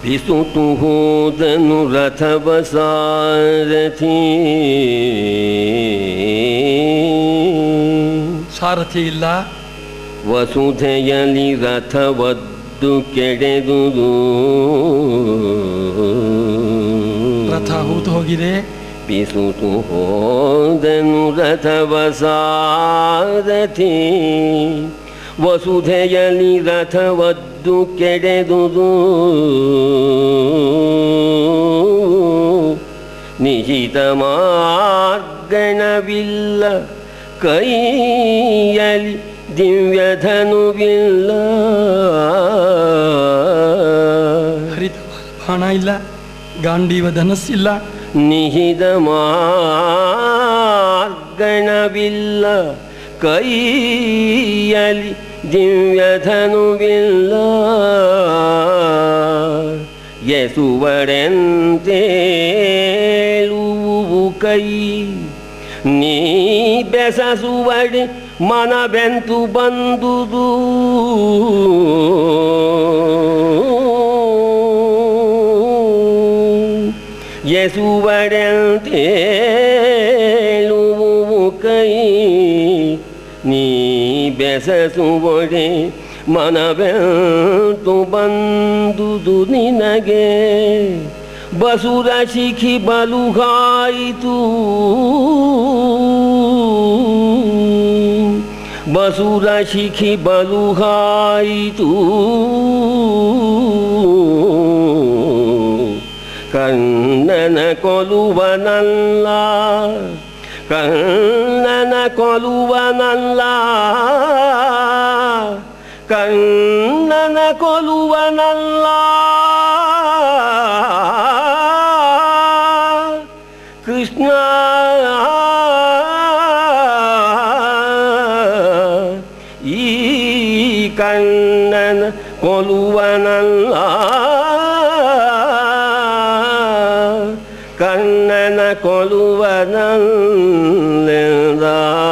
ಬಿಸುತು ಹೋದನು ರಥವ ಸಾರಥಿ ಸಾರಥಿ ಇಲ್ಲ ವಸುಧೆಯಲಿ ರಥವದ್ದು ಕೆಡೆದುದು ರಥ ಹೂತು ಹೋಗಿದೆ ಬಿಸುತು ಹೋದನು ರಥವ ಸಾರಥಿ ವಸುಧೆಯಲಿ ರಥವದ್ದು ಕೆಡೆದುದು ನಿಹಿತ ಮಾರ್ಗಣವಿಲ್ಲ ಕೈಯಲಿ ದಿವ್ಯಧನುವಿಲ್ಲ ಹರಿತ ಬಾಣ ಇಲ್ಲ ಗಾಂಡೀವ ಧನಸ್ಸಿಲ್ಲ ನಿಹಿತ ಮಾರ್ಗಣವಿಲ್ಲ ಕೈಯಲಿ ದಿವ್ಯಧನುವಿಲ್ಲ ಎಸುವಡೆಂತೇಳುವು ಕೈ ನೀ ಬೆಸಸುವಡೆ ಮನ ಬೆಂತು ಬಂದುದು ಎಸುವಡೆಂತೇಳುವು ಕೈ ನೀ ಬೆಸಸುವಡೆ ಮನವೆಂತು ಬಂದುದು ನಿನಗೆ ಬಸುರ ಶಿಖಿ ಬಲುಗಾಯಿತು ಬಸುರ ಶಿಖಿ ಬಲುಗಾಯಿತು ಕಣ್ಣನ ಕೊಲುವನಲ್ಲ ಕಣ್ಣನ ಕೊಲುವನಲ್ಲ ಕಣ್ಣನ ಕೊಲುವನಲ್ಲ ಕೃಷ್ಣ ಈ ಕಣ್ಣನ ಕೊಲುವನಲ್ಲ ಕಣ್ಣನ ಕೊಲುವನಲ್ಲ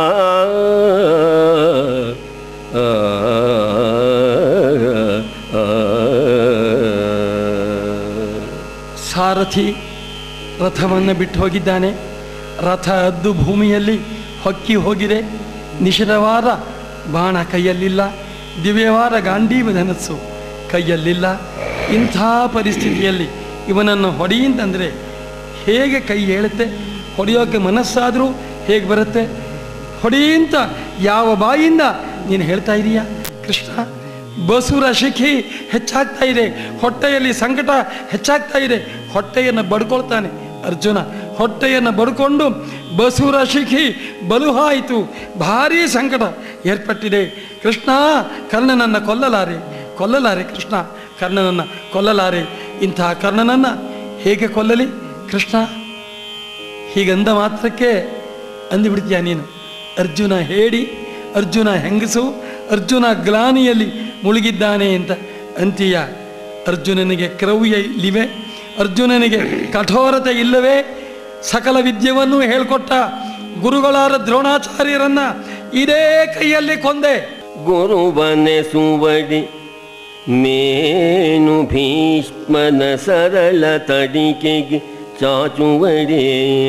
ಸಾರಥಿ ರಥವನ್ನು ಬಿಟ್ಟು ಹೋಗಿದ್ದಾನೆ ರಥ ಅದ್ದು ಭೂಮಿಯಲ್ಲಿ ಹೊಕ್ಕಿ ಹೋಗಿದೆ ನಿಷಿಧವಾದ ಬಾಣ ಕೈಯಲ್ಲಿಲ್ಲ ದಿವ್ಯವಾದ ಗಾಂಡೀವ ಧನಸ್ಸು ಕೈಯಲ್ಲಿಲ್ಲ ಇಂಥ ಪರಿಸ್ಥಿತಿಯಲ್ಲಿ ಇವನನ್ನು ಹೊಡೆಯಿಂತಂದರೆ ಹೇಗೆ ಕೈ ಹೇಳುತ್ತೆ ಹೊಡೆಯೋಕ್ಕೆ ಮನಸ್ಸಾದರೂ ಹೇಗೆ ಬರುತ್ತೆ ಹೊಡೆಯಿಂತ ಯಾವ ಬಾಯಿಂದ ನೀನು ಹೇಳ್ತಾ ಇದೀಯಾ ಕೃಷ್ಣ ಬಸುರ ಶಿಖಿ ಹೆಚ್ಚಾಗ್ತಾ ಇದೆ ಹೊಟ್ಟೆಯಲ್ಲಿ ಸಂಕಟ ಹೆಚ್ಚಾಗ್ತಾ ಇದೆ ಹೊಟ್ಟೆಯನ್ನು ಬಡ್ಕೊಳ್ತಾನೆ ಅರ್ಜುನ ಹೊಟ್ಟೆಯನ್ನು ಬಡ್ಕೊಂಡು ಬಸುರ ಶಿಖಿ ಬಲುಹಾಯಿತು ಭಾರೀ ಸಂಕಟ ಏರ್ಪಟ್ಟಿದೆ ಕೃಷ್ಣ ಕರ್ಣನನ್ನು ಕೊಲ್ಲಲಾರೆ ಕೊಲ್ಲಲಾರೆ ಕೃಷ್ಣ ಕರ್ಣನನ್ನು ಕೊಲ್ಲಲಾರೆ ಇಂತಹ ಕರ್ಣನನ್ನು ಹೇಗೆ ಕೊಲ್ಲಲಿ ಕೃಷ್ಣ ಹೀಗಂದ ಮಾತ್ರಕ್ಕೆ ಅಂದುಬಿಡ್ತೀಯ ನೀನು ಅರ್ಜುನ ಹೇಳಿ ಅರ್ಜುನ ಹೆಂಗಸು ಅರ್ಜುನ ಗ್ಲಾನಿಯಲ್ಲಿ ಮುಳುಗಿದ್ದಾನೆ ಅಂತ ಅಂತೀಯ ಅರ್ಜುನನಿಗೆ ಕ್ರೌರ್ಯ ಇಲ್ಲಿವೆ ಅರ್ಜುನನಿಗೆ ಕಠೋರತೆ ಇಲ್ಲವೇ ಸಕಲ ವಿದ್ಯೆಯನ್ನು ಹೇಳ್ಕೊಟ್ಟ ಗುರುಗಳಾದ ದ್ರೋಣಾಚಾರ್ಯರನ್ನ ಇದೇ ಕೈಯಲ್ಲಿ ಕೊಂದೆ ಗುರುವನೆ ಸುವಡಿ ಮೇನು ಭೀಷ್ಮನ ಸರಳ ತಡಿಕೆಗೆ ಚಾಚುವಡೆ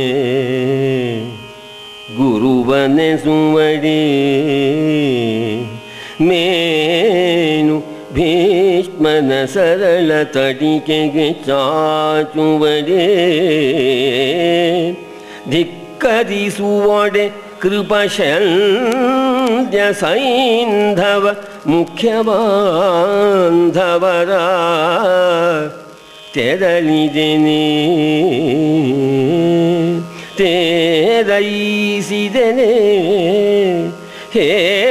ಗುರುವನೆ ಸುವಡಿ ಮೇನು ಭೀಷ್ಮನ ಸರಳ ತಡಿಕೆಗೆ ಚಾಚುವಡೆ ಧಿಕ್ಕರಿಸುವಡೆ ಕೃಪಶಲ್ಯ ಸೈಂಧವ ಮುಖ್ಯ ಬಾಂಧವರ ತೆರಳಿದೆನೆ ತೇರೈಸಿದೆನೆ ಹೇ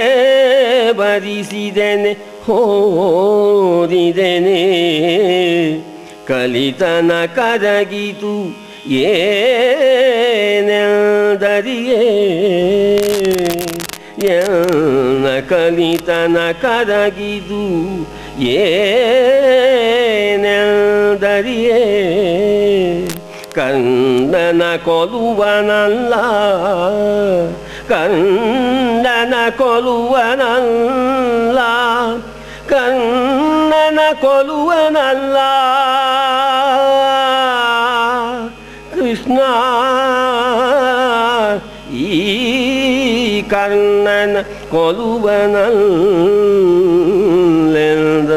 ಬರಿಸಿದೆನೆ ಹೋದಿದೆನೆ ಕಲಿತನ ಕರಗಿತು ಏನೆಂದರಿಯೇ ಎನ್ನ ಕಲಿತನ ಕರಗಿದು ಏನೆಂದರಿಯೇ ಕಂದನ ಕೊಲುವನಲ್ಲ ಕಂದನ ಕೊಲುವನಲ್ಲ ಕನ್ನನ ಕೊಲುವನಲ್ಲ ಕೃಷ್ಣ ಈ ಕರ್ಣನ ಕೊಲುವನಲ್ಲೆಂದ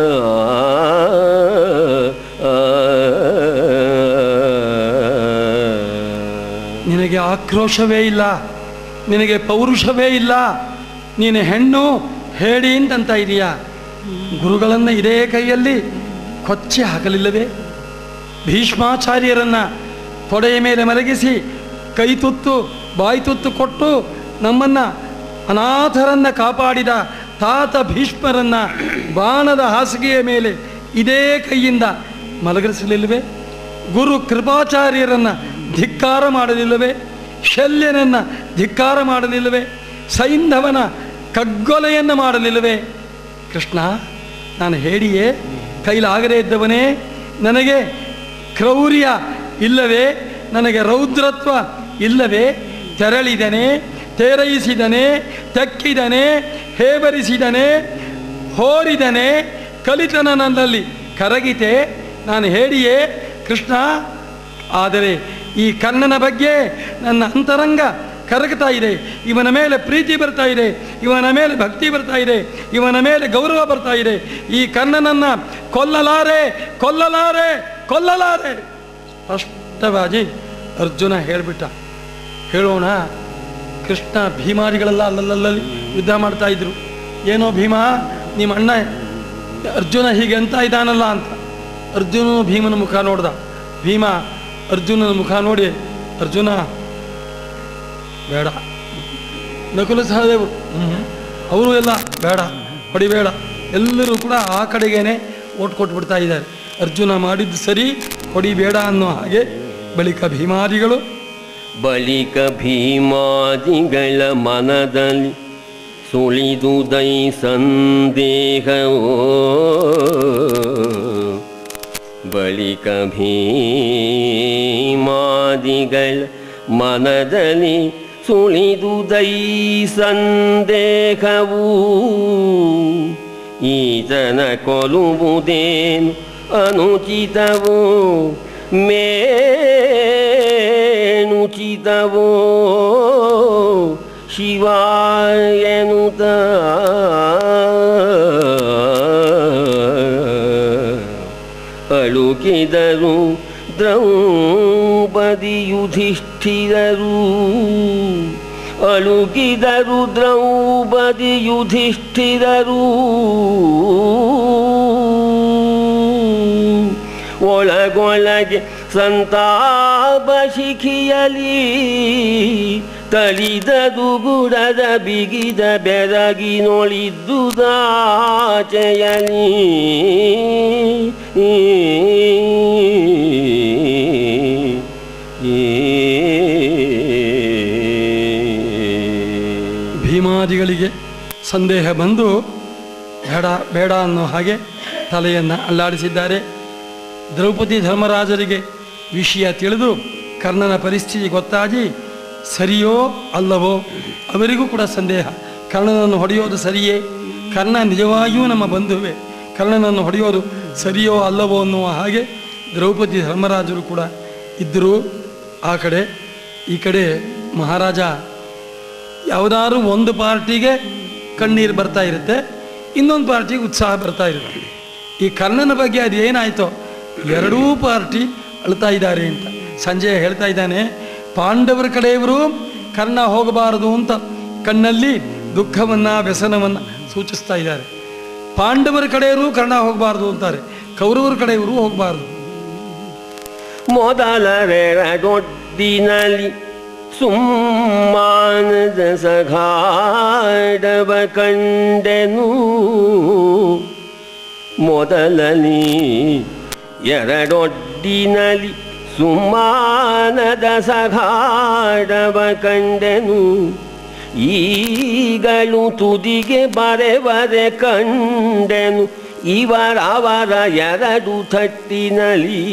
ನಿನಗೆ ಆಕ್ರೋಶವೇ ಇಲ್ಲ ನಿನಗೆ ಪೌರುಷವೇ ಇಲ್ಲ ನೀನು ಹೆಣ್ಣು ಹೇಳಿ ಅಂತಂತ ಇದೀಯಾ ಗುರುಗಳನ್ನು ಇದೇ ಕೈಯಲ್ಲಿ ಕೊಚ್ಚಿ ಹಾಕಲಿಲ್ಲವೇ ಭೀಷ್ಮಾಚಾರ್ಯರನ್ನ ತೊಡೆಯ ಮೇಲೆ ಮಲಗಿಸಿ ಕೈ ತುತ್ತು ಬಾಯಿ ತುತ್ತು ಕೊಟ್ಟು ನಮ್ಮನ್ನ ಅನಾಥರನ್ನ ಕಾಪಾಡಿದ ತಾತ ಭೀಷ್ಮರನ್ನ ಬಾಣದ ಹಾಸಿಗೆಯ ಮೇಲೆ ಇದೇ ಕೈಯಿಂದ ಮಲಗಿಸಲಿಲ್ಲವೇ ಗುರು ಕೃಪಾಚಾರ್ಯರನ್ನ ಧಿಕ್ಕಾರ ಮಾಡಲಿಲ್ಲವೇ ಶಲ್ಯನನ್ನ ಧಿಕ್ಕಾರ ಮಾಡಲಿಲ್ಲವೇ ಸೈಂಧವನ ಕಗ್ಗೊಲೆಯನ್ನು ಮಾಡಲಿಲ್ಲವೇ ಕೃಷ್ಣ ನಾನು ಹೇಳಿಯೇ ಕೈಲಾಗದೇ ಇದ್ದವನೇ ನನಗೆ ಕ್ರೌರ್ಯ ಇಲ್ಲವೇ ನನಗೆ ರೌದ್ರತ್ವ ಇಲ್ಲವೇ ತೆರಳಿದನೆ ತೇರೈಸಿದನೆ ತೆಕ್ಕಿದನೆ ಹೇಬರಿಸಿದನೆ ಹೋರಿದನೆ ಕಲಿತನ ನನ್ನಲ್ಲಿ ಕರಗಿತೆ ನಾನು ಹೇಳಿಯೇ ಕೃಷ್ಣ ಆದರೆ ಈ ಕರ್ಣನ ಬಗ್ಗೆ ನನ್ನ ಅಂತರಂಗ ಕರಗ್ತಾ ಇದೆ ಇವನ ಮೇಲೆ ಪ್ರೀತಿ ಬರ್ತಾ ಇದೆ ಇವನ ಮೇಲೆ ಭಕ್ತಿ ಬರ್ತಾ ಇದೆ ಇವನ ಮೇಲೆ ಗೌರವ ಬರ್ತಾ ಇದೆ ಈ ಕರ್ಣನನ್ನ ಕೊಲ್ಲಲಾರೆ ಕೊಲ್ಲಲಾರೆ ಕೊಲ್ಲಲಾರೆ ಸ್ಪಷ್ಟವಾಗಿ ಅರ್ಜುನ ಹೇಳಿಬಿಟ್ಟ ಹೇಳೋಣ ಕೃಷ್ಣ ಭೀಮಾರಿಗಳೆಲ್ಲ ಅಲ್ಲಲ್ಲಲ್ಲಿ ಯುದ್ಧ ಮಾಡ್ತಾ ಇದ್ರು ಏನೋ ಭೀಮ ನಿಮ್ಮ ಅಣ್ಣ ಅರ್ಜುನ ಹೀಗೆ ಅಂತ ಇದ್ದಾನಲ್ಲ ಅಂತ ಅರ್ಜುನನು ಭೀಮನ ಮುಖ ನೋಡ್ದ ಭೀಮ ಅರ್ಜುನನ ಮುಖ ನೋಡಿ ಅರ್ಜುನ ಬೇಡ ನಕುಲ ಸಹದೇವರು ಅವರು ಎಲ್ಲ ಬೇಡ ಹೊಡಿಬೇಡ ಎಲ್ಲರೂ ಕೂಡ ಆ ಕಡೆಗೇನೆ ಓಟ್ ಕೊಟ್ಬಿಡ್ತಾ ಇದ್ದಾರೆ ಅರ್ಜುನ ಮಾಡಿದ್ದು ಸರಿ ಹೊಡಿಬೇಡ ಅನ್ನೋ ಹಾಗೆ ಬಳಿಕ ಭೀಮಾದಿಗಳು ಬಳಿಕ ಭೀಮಾದಿಗಳ ಮನದಲ್ಲಿ ಸುಳಿದುದೈ ಸಂದೇಹವೋ ಬಳಿಕ ಭೀಮಾದಿಗಳ ಮನದಲ್ಲಿ ಸುಳಿದುದೈ ಸಂದೇಹವು ಈತನ ಕೊಲುವುದೇನು ಅನುಚಿತವೋ ಮೇನುಚಿತವೋ ಶಿವಾಯನುತ ಅಳುಕಿದರು ದ್ರೌಪದಿ ಯುಧಿಷ್ಠಿರರು ಅಳುಕಿದರು ದ್ರೌಪದಿ ಯುಧಿಷ್ಠಿರರು ಒಳಗೊಳಗೆ ಸಂತಾಪ ಶಿಖಿಯಲಿ ತಳಿದದು ಗುಡದ ಬಿಗಿದ ಬೆರಗಿನೊಳಿದ್ದುದಾಚೆಯಲಿ ಭೀಮಾದಿಗಳಿಗೆ ಸಂದೇಹ ಬಂದು ಬೇಡ ಬೇಡ ಅನ್ನೋ ಹಾಗೆ ತಲೆಯನ್ನು ಅಲ್ಲಾಡಿಸಿದ್ದಾರೆ ದ್ರೌಪದಿ ಧರ್ಮರಾಜರಿಗೆ ವಿಷಯ ತಿಳಿದು ಕರ್ಣನ ಪರಿಸ್ಥಿತಿ ಗೊತ್ತಾಗಿ ಸರಿಯೋ ಅಲ್ಲವೋ ಅವರಿಗೂ ಕೂಡ ಸಂದೇಹ ಕರ್ಣನನ್ನು ಹೊಡೆಯೋದು ಸರಿಯೇ ಕರ್ಣ ನಿಜವಾಗಿಯೂ ನಮ್ಮ ಬಂಧುವೇ ಕರ್ಣನನ್ನು ಹೊಡೆಯೋದು ಸರಿಯೋ ಅಲ್ಲವೋ ಅನ್ನುವ ಹಾಗೆ ದ್ರೌಪದಿ ಧರ್ಮರಾಜರು ಕೂಡ ಇದ್ದರು ಆ ಕಡೆ ಈ ಕಡೆ ಮಹಾರಾಜ ಯಾವುದಾದ್ರೂ ಒಂದು ಪಾರ್ಟಿಗೆ ಕಣ್ಣೀರು ಬರ್ತಾ ಇರುತ್ತೆ ಇನ್ನೊಂದು ಪಾರ್ಟಿಗೆ ಉತ್ಸಾಹ ಬರ್ತಾ ಇರುತ್ತೆ ಈ ಕರ್ಣನ ಬಗ್ಗೆ ಅದು ಏನಾಯ್ತೋ ಎರಡೂ ಪಾರ್ಟಿ ಅಳ್ತಾ ಇದ್ದಾರೆ ಅಂತ ಸಂಜೆ ಹೇಳ್ತಾ ಇದ್ದಾನೆ ಪಾಂಡವರ ಕಡೆಯವರು ಕರ್ಣ ಹೋಗಬಾರದು ಅಂತ ಕಣ್ಣಲ್ಲಿ ದುಃಖವನ್ನ ವ್ಯಸನವನ್ನ ಸೂಚಿಸ್ತಾ ಇದ್ದಾರೆ ಪಾಂಡವರ ಕಡೆಯವರು ಕರ್ಣ ಹೋಗಬಾರದು ಅಂತಾರೆ ಕೌರವರ ಕಡೆಯವರು ಹೋಗಬಾರದು ಮೊದಲರೆರಡೊಡ್ಡಿನಲ್ಲಿ ಸುಮ್ಮಾನದ ಸಘಾಡವ ಕಂಡೆನು ಮೊದಲನಿ ಎರಡೊಡ್ಡಿನಲ್ಲಿ ಸುಮ್ಮಾನದ ಸಘಾಡವ ಕಂಡೆನು ಈಗಲು ತುದಿಗೆ ಬರೆವರೆ ಕಂಡೆನು ಇವರವರ ಎರಡು ತಟ್ಟಿನಲಿ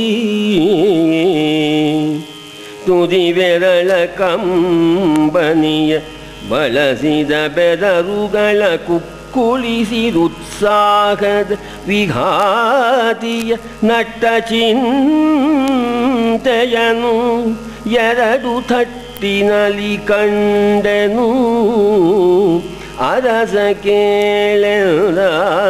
ತುದಿ ಬೆರಳ ಕಂಬನಿಯ ಬಳಸಿದ ಬೆದರುಗಳ ಕುಕ್ಕುಳಿಸಿರುತ್ಸಾಹದ ವಿಘಾತಿಯ ನಟ್ಟ ಚಿಂತೆಯನು ಎರಡು ತಟ್ಟಿನಲ್ಲಿ ಕಂಡೆನು ಅರಸ ಕೇಳೆದ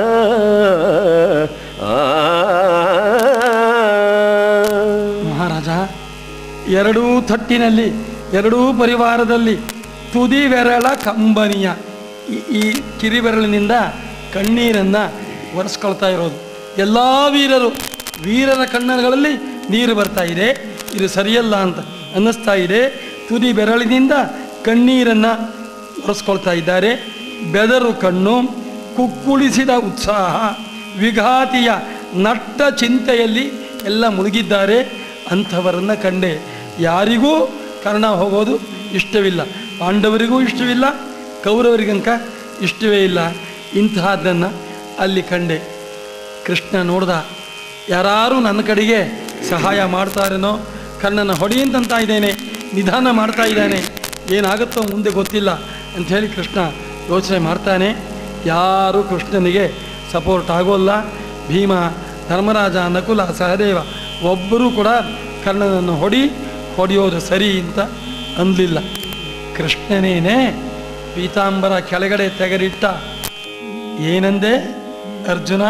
ಮಹಾರಾಜ ಎರಡೂ ತಟ್ಟಿನಲ್ಲಿ ಎರಡೂ ಪರಿವಾರದಲ್ಲಿ ತುದಿ ಬೆರಳ ಕಂಬನಿಯ ಈ- ಈ ಕಿರಿಬೆರಳಿನಿಂದ ಕಣ್ಣೀರನ್ನು ಒರೆಸ್ಕೊಳ್ತಾ ಇರೋದು ಎಲ್ಲ ವೀರರು ವೀರರ ಕಣ್ಣುಗಳಲ್ಲಿ ನೀರು ಬರ್ತಾ ಇದೆ ಇದು ಸರಿಯಲ್ಲ ಅಂತ ಅನ್ನಿಸ್ತಾ ಇದೆ ತುದಿ ಬೆರಳಿನಿಂದ ಕಣ್ಣೀರನ್ನು ಒರೆಸ್ಕೊಳ್ತಾ ಇದ್ದಾರೆ ಬೆದರು ಕಣ್ಣು ಕುಕ್ಕುಳಿಸಿದ ಉತ್ಸಾಹ ವಿಘಾತಿಯ ನಟ್ಟ ಚಿಂತೆಯಲ್ಲಿ ಎಲ್ಲ ಮುಳುಗಿದ್ದಾರೆ ಅಂಥವರನ್ನು ಕಂಡೆ ಯಾರಿಗೂ ಕರ್ಣ ಹೋಗೋದು ಇಷ್ಟವಿಲ್ಲ ಪಾಂಡವರಿಗೂ ಇಷ್ಟವಿಲ್ಲ ಕೌರವರಿಗಂಕ ಇಷ್ಟವೇ ಇಲ್ಲ ಇಂತಹದ್ದನ್ನು ಅಲ್ಲಿ ಕಂಡೆ ಕೃಷ್ಣ ನೋಡ್ದ ಯಾರು ನನ್ನ ಕಡೆಗೆ ಸಹಾಯ ಮಾಡ್ತಾರೇನೋ ಕರ್ಣನ ಹೊಡೆಯಂತ ಇದ್ದೇನೆ ನಿಧಾನ ಮಾಡ್ತಾ ಇದ್ದಾನೆ ಏನಾಗುತ್ತೋ ಮುಂದೆ ಗೊತ್ತಿಲ್ಲ ಅಂತ ಹೇಳಿ ಕೃಷ್ಣ ಯೋಚನೆ ಮಾಡ್ತಾನೆ ಯಾರು ಕೃಷ್ಣನಿಗೆ ಸಪೋರ್ಟ್ ಆಗೋಲ್ಲ ಭೀಮ ಧರ್ಮರಾಜ ನಕುಲ ಸಹದೇವ ಒಬ್ಬರೂ ಕೂಡ ಕರ್ಣನನ್ನು ಹೊಡಿ ಹೊಡೆಯೋದು ಸರಿ ಅಂತ ಅನ್ನಲಿಲ್ಲ ಕೃಷ್ಣನೇನೆ ಪೀತಾಂಬರ ಕೆಳಗಡೆ ತೆಗೆದಿಟ್ಟ ಏನಂದೆ ಅರ್ಜುನ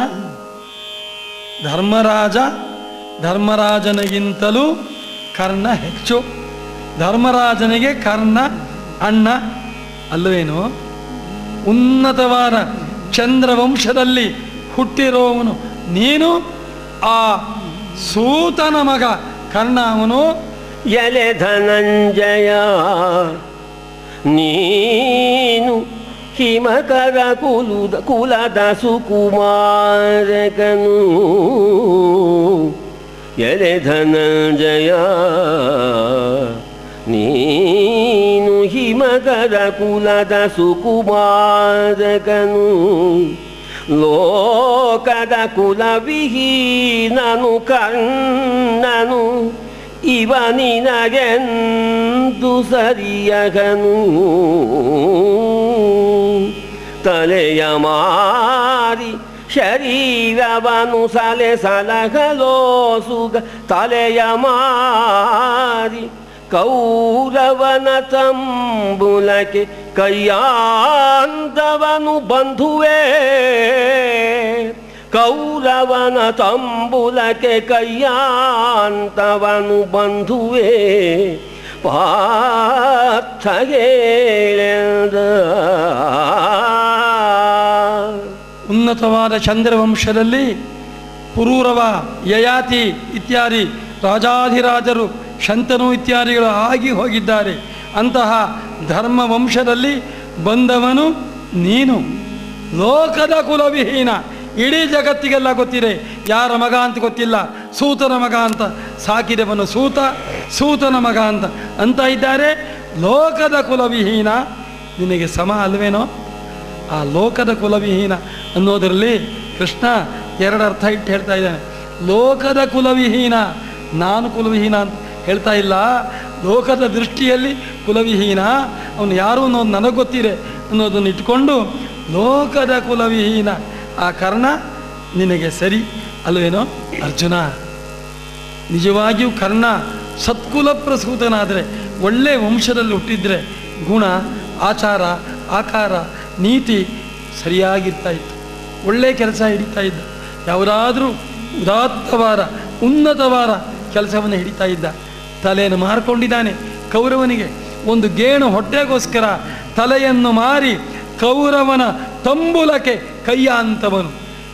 ಧರ್ಮರಾಜ ಧರ್ಮರಾಜನಿಗಿಂತಲೂ ಕರ್ಣ ಹೆಚ್ಚು ಧರ್ಮರಾಜನಿಗೆ ಕರ್ಣ ಅಣ್ಣ ಅಲ್ಲವೇನು ಉನ್ನತವಾದ ಚಂದ್ರವಂಶದಲ್ಲಿ ಹುಟ್ಟಿರೋವನು ನೀನು ಆ ಸೂತನ ಮಗ ಕರ್ಣ ಅವನು ಎಲೆ ಧನಂಜಯ ನೀನು ಹಿಮಕರ ಕುಲುದ ಕುಲದ ಸುಕುಮಾರಕನು ಎಲೆ ಧನಂಜಯ ನೀನು ಹಿಮಕರ ಕುಲದ ಸುಕುಮಾರಕನು ಲೋಕದ ಕುಲವಿಹೀನನು ಕಣ್ಣನು ಇವ ನಿನಗೆಂದು ಸರಿಯಗನು ತಲೆಯ ಮಾರಿ ಶರೀರವನು ಸಲೆ ಸಲಗಲೋ ಸುಗ ತಲೆಯ ಮಾರಿ ಕೌರವನ ತಂಬುಲಕ್ಕೆ ಕೈಯಾಂತವನು ಬಂಧುವೇ ಕೌರವನ ತಂಬುಲಕ್ಕೆ ಕೈಯಾಂತವನು ಬಂಧುವೇ ಪಾರ್ಥ ಹೇಳೆದ ಉನ್ನತವಾದ ಚಂದ್ರವಂಶದಲ್ಲಿ ಪುರೂರವ ಯಯಾತಿ ಇತ್ಯಾದಿ ರಾಜಾಧಿರಾಜರು ಶಂತನು ಇತ್ಯಾದಿಗಳು ಆಗಿ ಹೋಗಿದ್ದಾರೆ ಅಂತಹ ಧರ್ಮ ವಂಶದಲ್ಲಿ ಬಂದವನು ನೀನು ಲೋಕದ ಕುಲವಿಹೀನ ಇಡೀ ಜಗತ್ತಿಗೆಲ್ಲ ಗೊತ್ತಿದೆ ಯಾರ ಮಗ ಅಂತ ಗೊತ್ತಿಲ್ಲ ಸೂತನ ಮಗ ಅಂತ ಸಾಕಿದವನು ಸೂತ ಸೂತನ ಮಗ ಅಂತ ಅಂತ ಇದ್ದಾರೆ ಲೋಕದ ಕುಲವಿಹೀನ ನಿನಗೆ ಸಮ ಅಲ್ವೇನೋ ಆ ಲೋಕದ ಕುಲವಿಹೀನ ಅನ್ನೋದರಲ್ಲಿ ಕೃಷ್ಣ ಎರಡು ಅರ್ಥ ಇಟ್ಟು ಹೇಳ್ತಾ ಇದ್ದಾನೆ ಲೋಕದ ಕುಲವಿಹೀನ ನಾನು ಕುಲವಿಹೀನ ಅಂತ ಹೇಳ್ತಾ ಇಲ್ಲ ಲೋಕದ ದೃಷ್ಟಿಯಲ್ಲಿ ಕುಲವಿಹೀನ ಅವನು ಯಾರು ಅನ್ನೋದು ನನಗೆ ಗೊತ್ತಿದೆ ಅನ್ನೋದನ್ನು ಇಟ್ಕೊಂಡು ಲೋಕದ ಕುಲವಿಹೀನ ಆ ಕರ್ಣ ನಿನಗೆ ಸರಿ ಅಲ್ವೇನೋ ಅರ್ಜುನ ನಿಜವಾಗಿಯೂ ಕರ್ಣ ಸತ್ಕುಲ ಪ್ರಸೂತನಾದರೆ ಒಳ್ಳೆ ವಂಶದಲ್ಲಿ ಹುಟ್ಟಿದ್ರೆ ಗುಣ ಆಚಾರ ಆಕಾರ ನೀತಿ ಸರಿಯಾಗಿರ್ತಾ ಇತ್ತು ಒಳ್ಳೆ ಕೆಲಸ ಹಿಡಿತಾ ಇದ್ದ ಯಾವುದಾದ್ರೂ ಉದಾತ್ತವಾದ ಉನ್ನತವಾದ ಕೆಲಸವನ್ನು ಹಿಡಿತಾ ಇದ್ದ ತಲೆಯನ್ನು ಮಾರ್ಕೊಂಡಿದ್ದಾನೆ ಕೌರವನಿಗೆ ಒಂದು ಗೇಣು ಹೊಟ್ಟೆಗೋಸ್ಕರ ತಲೆಯನ್ನು ಮಾರಿ ಕೌರವನ ತಂಬುಲಕ್ಕೆ ಕೈಯ ಅಂತವನು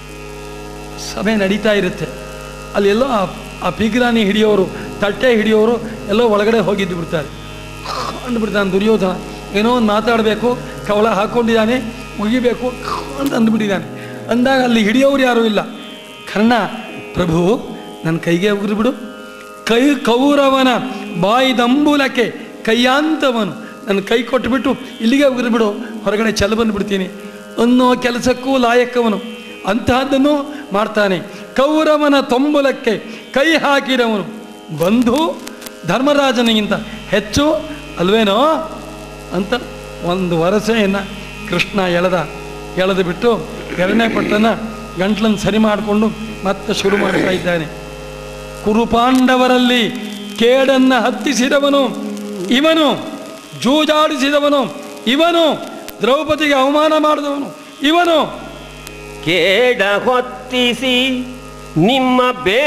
ಸಭೆ ನಡೀತಾ ಇರುತ್ತೆ ಅಲ್ಲೆಲ್ಲೋ ಆ ಆ ಪಿಗ್ರಾನಿ ಹಿಡಿಯೋರು ತಟ್ಟೆ ಹಿಡಿಯೋರು ಎಲ್ಲೋ ಒಳಗಡೆ ಹೋಗಿದ್ದು ಬಿಡ್ತಾರೆ ಅಂದ್ಬಿಡ್ತಾನೆ ದುರ್ಯೋಧನ ಏನೋ ಒಂದು ಮಾತಾಡಬೇಕು ಕವಳ ಹಾಕ್ಕೊಂಡಿದ್ದಾನೆ ಮುಗಿಬೇಕು ಅಂತ ಅಂದ್ಬಿಟ್ಟಿದ್ದಾನೆ ಅಂದಾಗ ಅಲ್ಲಿ ಹಿಡಿಯೋರು ಯಾರೂ ಇಲ್ಲ ಕರ್ಣ ಪ್ರಭು ನನ್ನ ಕೈಗೆ ಉಗಿದು ಬಿಡು ಕೈ ಕೌರವನ ಬಾಯಿದಂಬೂಲಕ್ಕೆ ಕೈಯಾಂತವನು ನನ್ನ ಕೈ ಕೊಟ್ಟುಬಿಟ್ಟು ಇಲ್ಲಿಗೆ ಉಗಿದು ಬಿಡು ಹೊರಗಡೆ ಚೆಲ್ಲ ಬಂದುಬಿಡ್ತೀನಿ ಅನ್ನೋ ಕೆಲಸಕ್ಕೂ ಲಾಯಕ್ಕವನು ಅಂತಹದ್ದನ್ನು ಮಾಡ್ತಾನೆ ಕೌರವನ ತೊಂಬಲಕ್ಕೆ ಕೈ ಹಾಕಿದವನು ಬಂಧು ಧರ್ಮರಾಜನಿಗಿಂತ ಹೆಚ್ಚು ಅಲ್ವೇನೋ ಅಂತ ಒಂದು ವರಸೆಯನ್ನು ಕೃಷ್ಣ ಎಳೆದ ಎಳೆದು ಬಿಟ್ಟು ಎರಡನೇ ಪಟ್ಟನ ಗಂಟ್ಲನ್ನು ಸರಿ ಮಾಡಿಕೊಂಡು ಮತ್ತೆ ಶುರು ಮಾಡ್ತಾ ಇದ್ದಾನೆ ಕುರುಪಾಂಡವರಲ್ಲಿ ಕೇಡನ್ನ ಹತ್ತಿಸಿದವನು ಇವನು ಜೂಜಾಡಿಸಿದವನು ಇವನು ದ್ರೌಪದಿಗೆ ಅವಮಾನ ಮಾಡಿದವನು ಇವನು ಕೇಡ ಹೊತ್ತಿಸಿ ನಿಮ್ಮ